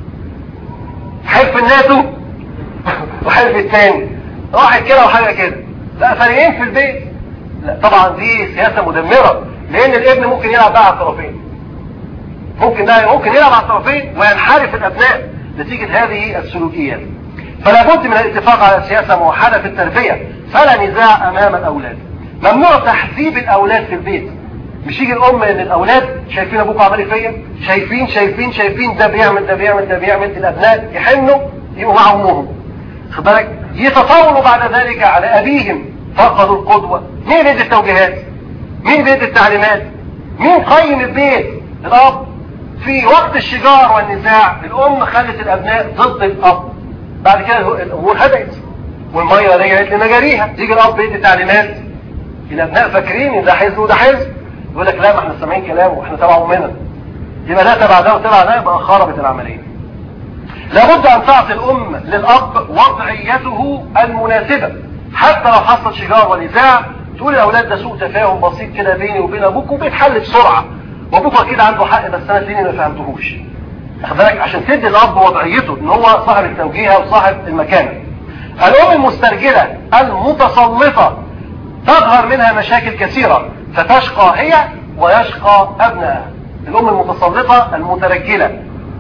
Speaker 1: حلف الناتو وحلف التاني واحد كده وحاجه كده لا فريقين في البيت لا طبعا دي سياسه مدمره لان الابن ممكن يلعب بقى على الطرفين ممكن ده ممكن يلعب على الطرفين وينحرف الابناء نتيجة هذه السلوكيات فلا بد من الاتفاق على سياسة موحدة في التربية فلا نزاع امام الاولاد ممنوع تحذيب الاولاد في البيت مش يجي الام ان الاولاد شايفين ابوك عمل ايه فيا شايفين شايفين شايفين ده بيعمل ده بيعمل ده بيعمل الابناء يحنوا يبقوا مع امهم خد بالك يتطاولوا بعد ذلك على ابيهم فقدوا القدوة مين بيدي التوجيهات مين بيدي التعليمات مين قيم البيت الاب في وقت الشجار والنزاع الام خلت الابناء ضد الاب بعد كده الامور هدأت والميه رجعت لمجاريها يجي الاب بيدي تعليمات الابناء فاكرين ان ده حزب وده حزب يقول لك لا ما احنا سامعين كلامه واحنا تبعه مننا يبقى ده تبع ده وتبع ده يبقى خربت العمليه لابد ان تعطي الام للاب وضعيته المناسبه حتى لو حصل شجار ونزاع تقول الاولاد ده سوء تفاهم بسيط كده بيني وبين ابوك وبيتحل بسرعه وابوك اكيد عنده حق بس انا الدنيا ما فهمتهوش واخد بالك عشان تدي الاب وضعيته ان هو صاحب التوجيه وصاحب المكانه الام المسترجله المتسلطه تظهر منها مشاكل كثيره فتشقى هي ويشقى ابنائها الام المتسلطه المترجله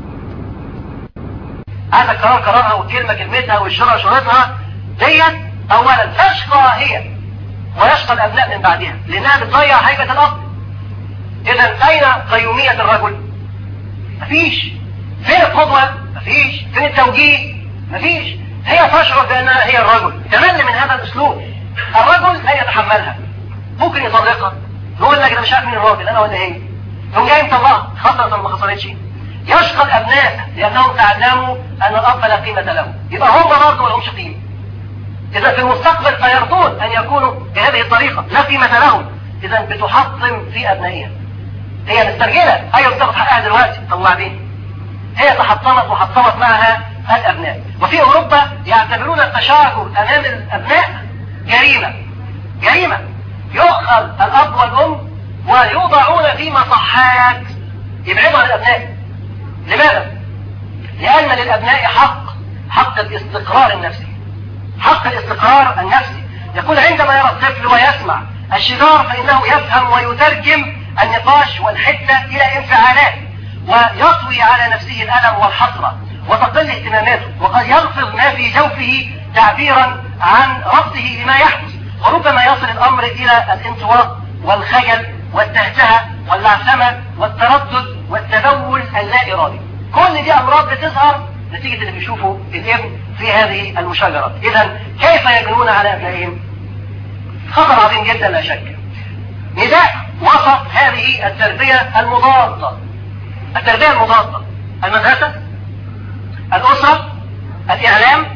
Speaker 1: هذا قرار قرارها والكلمه كلمتها والشرع شرطها ديت اولا تشقى هي ويشقى الابناء من بعدها لانها بتضيع هيبه الاب اذا اين قيومية الرجل مفيش فين القدوة مفيش فين التوجيه مفيش هي تشعر بانها هي الرجل تمل من هذا الاسلوب الرجل لا يتحملها ممكن يطلقها يقول لك انا مش عارف مين الراجل انا ولا هي يوم جاي مطلقها خسرت ولا ما خسرتش يشقى الابناء لانهم تعلموا ان الاب لا قيمه له يبقى هم برضه ما لهمش قيمه اذا في المستقبل سيرضون ان يكونوا بهذه الطريقه لا قيمه لهم اذا بتحطم في ابنائها هي مسترجله ايوه بتاخد حقها دلوقتي طب وبعدين هي تحطمت وحطمت معها الابناء وفي اوروبا يعتبرون التشاجر امام الابناء جريمه جريمه يؤخذ الاب والام ويوضعون في مصحات يبعدوا عن الابناء لماذا؟ لان للابناء حق حق الاستقرار النفسي حق الاستقرار النفسي يقول عندما يرى الطفل ويسمع الشجار فانه يفهم ويترجم النقاش والحده الى انفعالات ويطوي على نفسه الالم والحسره وتقل اهتماماته وقد يلفظ ما في جوفه تعبيرا عن رفضه لما يحدث وربما يصل الامر الى الانطواء والخجل والتهتهه واللعثمه والتردد والتبول اللا ارادي كل دي امراض بتظهر نتيجه اللي بيشوفوا الابن في هذه المشاجرات اذا كيف يجنون على ابنائهم خطر عظيم جدا لا شك نداء وسط هذه التربيه المضاده التربيه المضاده المدرسه الاسره الاعلام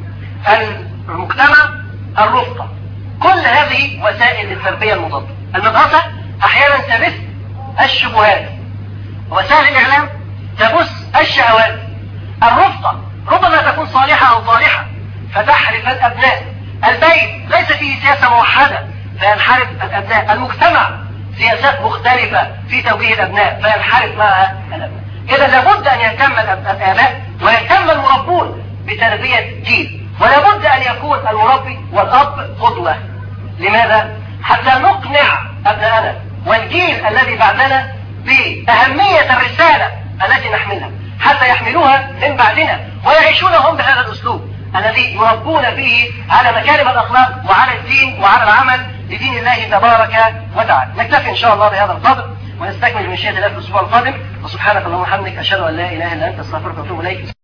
Speaker 1: المجتمع الرفقه كل هذه وسائل للتربيه المضاده المدرسه احيانا تبث الشبهات وسائل الاعلام تبث الشهوات الرفقه ربما تكون صالحه او صالحه فتحرف الابناء البيت ليس فيه سياسه موحده فينحرف الابناء المجتمع سياسات مختلفه في توجيه الابناء فينحرف معها الابناء اذا لابد ان يهتم الاباء ويهتم المربون بتربيه جيل ولابد ان يكون المربي والاب قدوه لماذا حتى نقنع ابنائنا والجيل الذي بعدنا باهميه الرساله التي نحملها حتى يحملوها من بعدنا ويعيشون هم بهذا الاسلوب الذي يربون فيه على مكارم الاخلاق وعلى الدين وعلى العمل لدين الله تبارك وتعالى نكتفي ان شاء الله بهذا القدر ونستكمل من شيء الله في الاسبوع القادم وسبحانك اللهم وبحمدك اشهد ان لا اله الا انت استغفرك واتوب اليك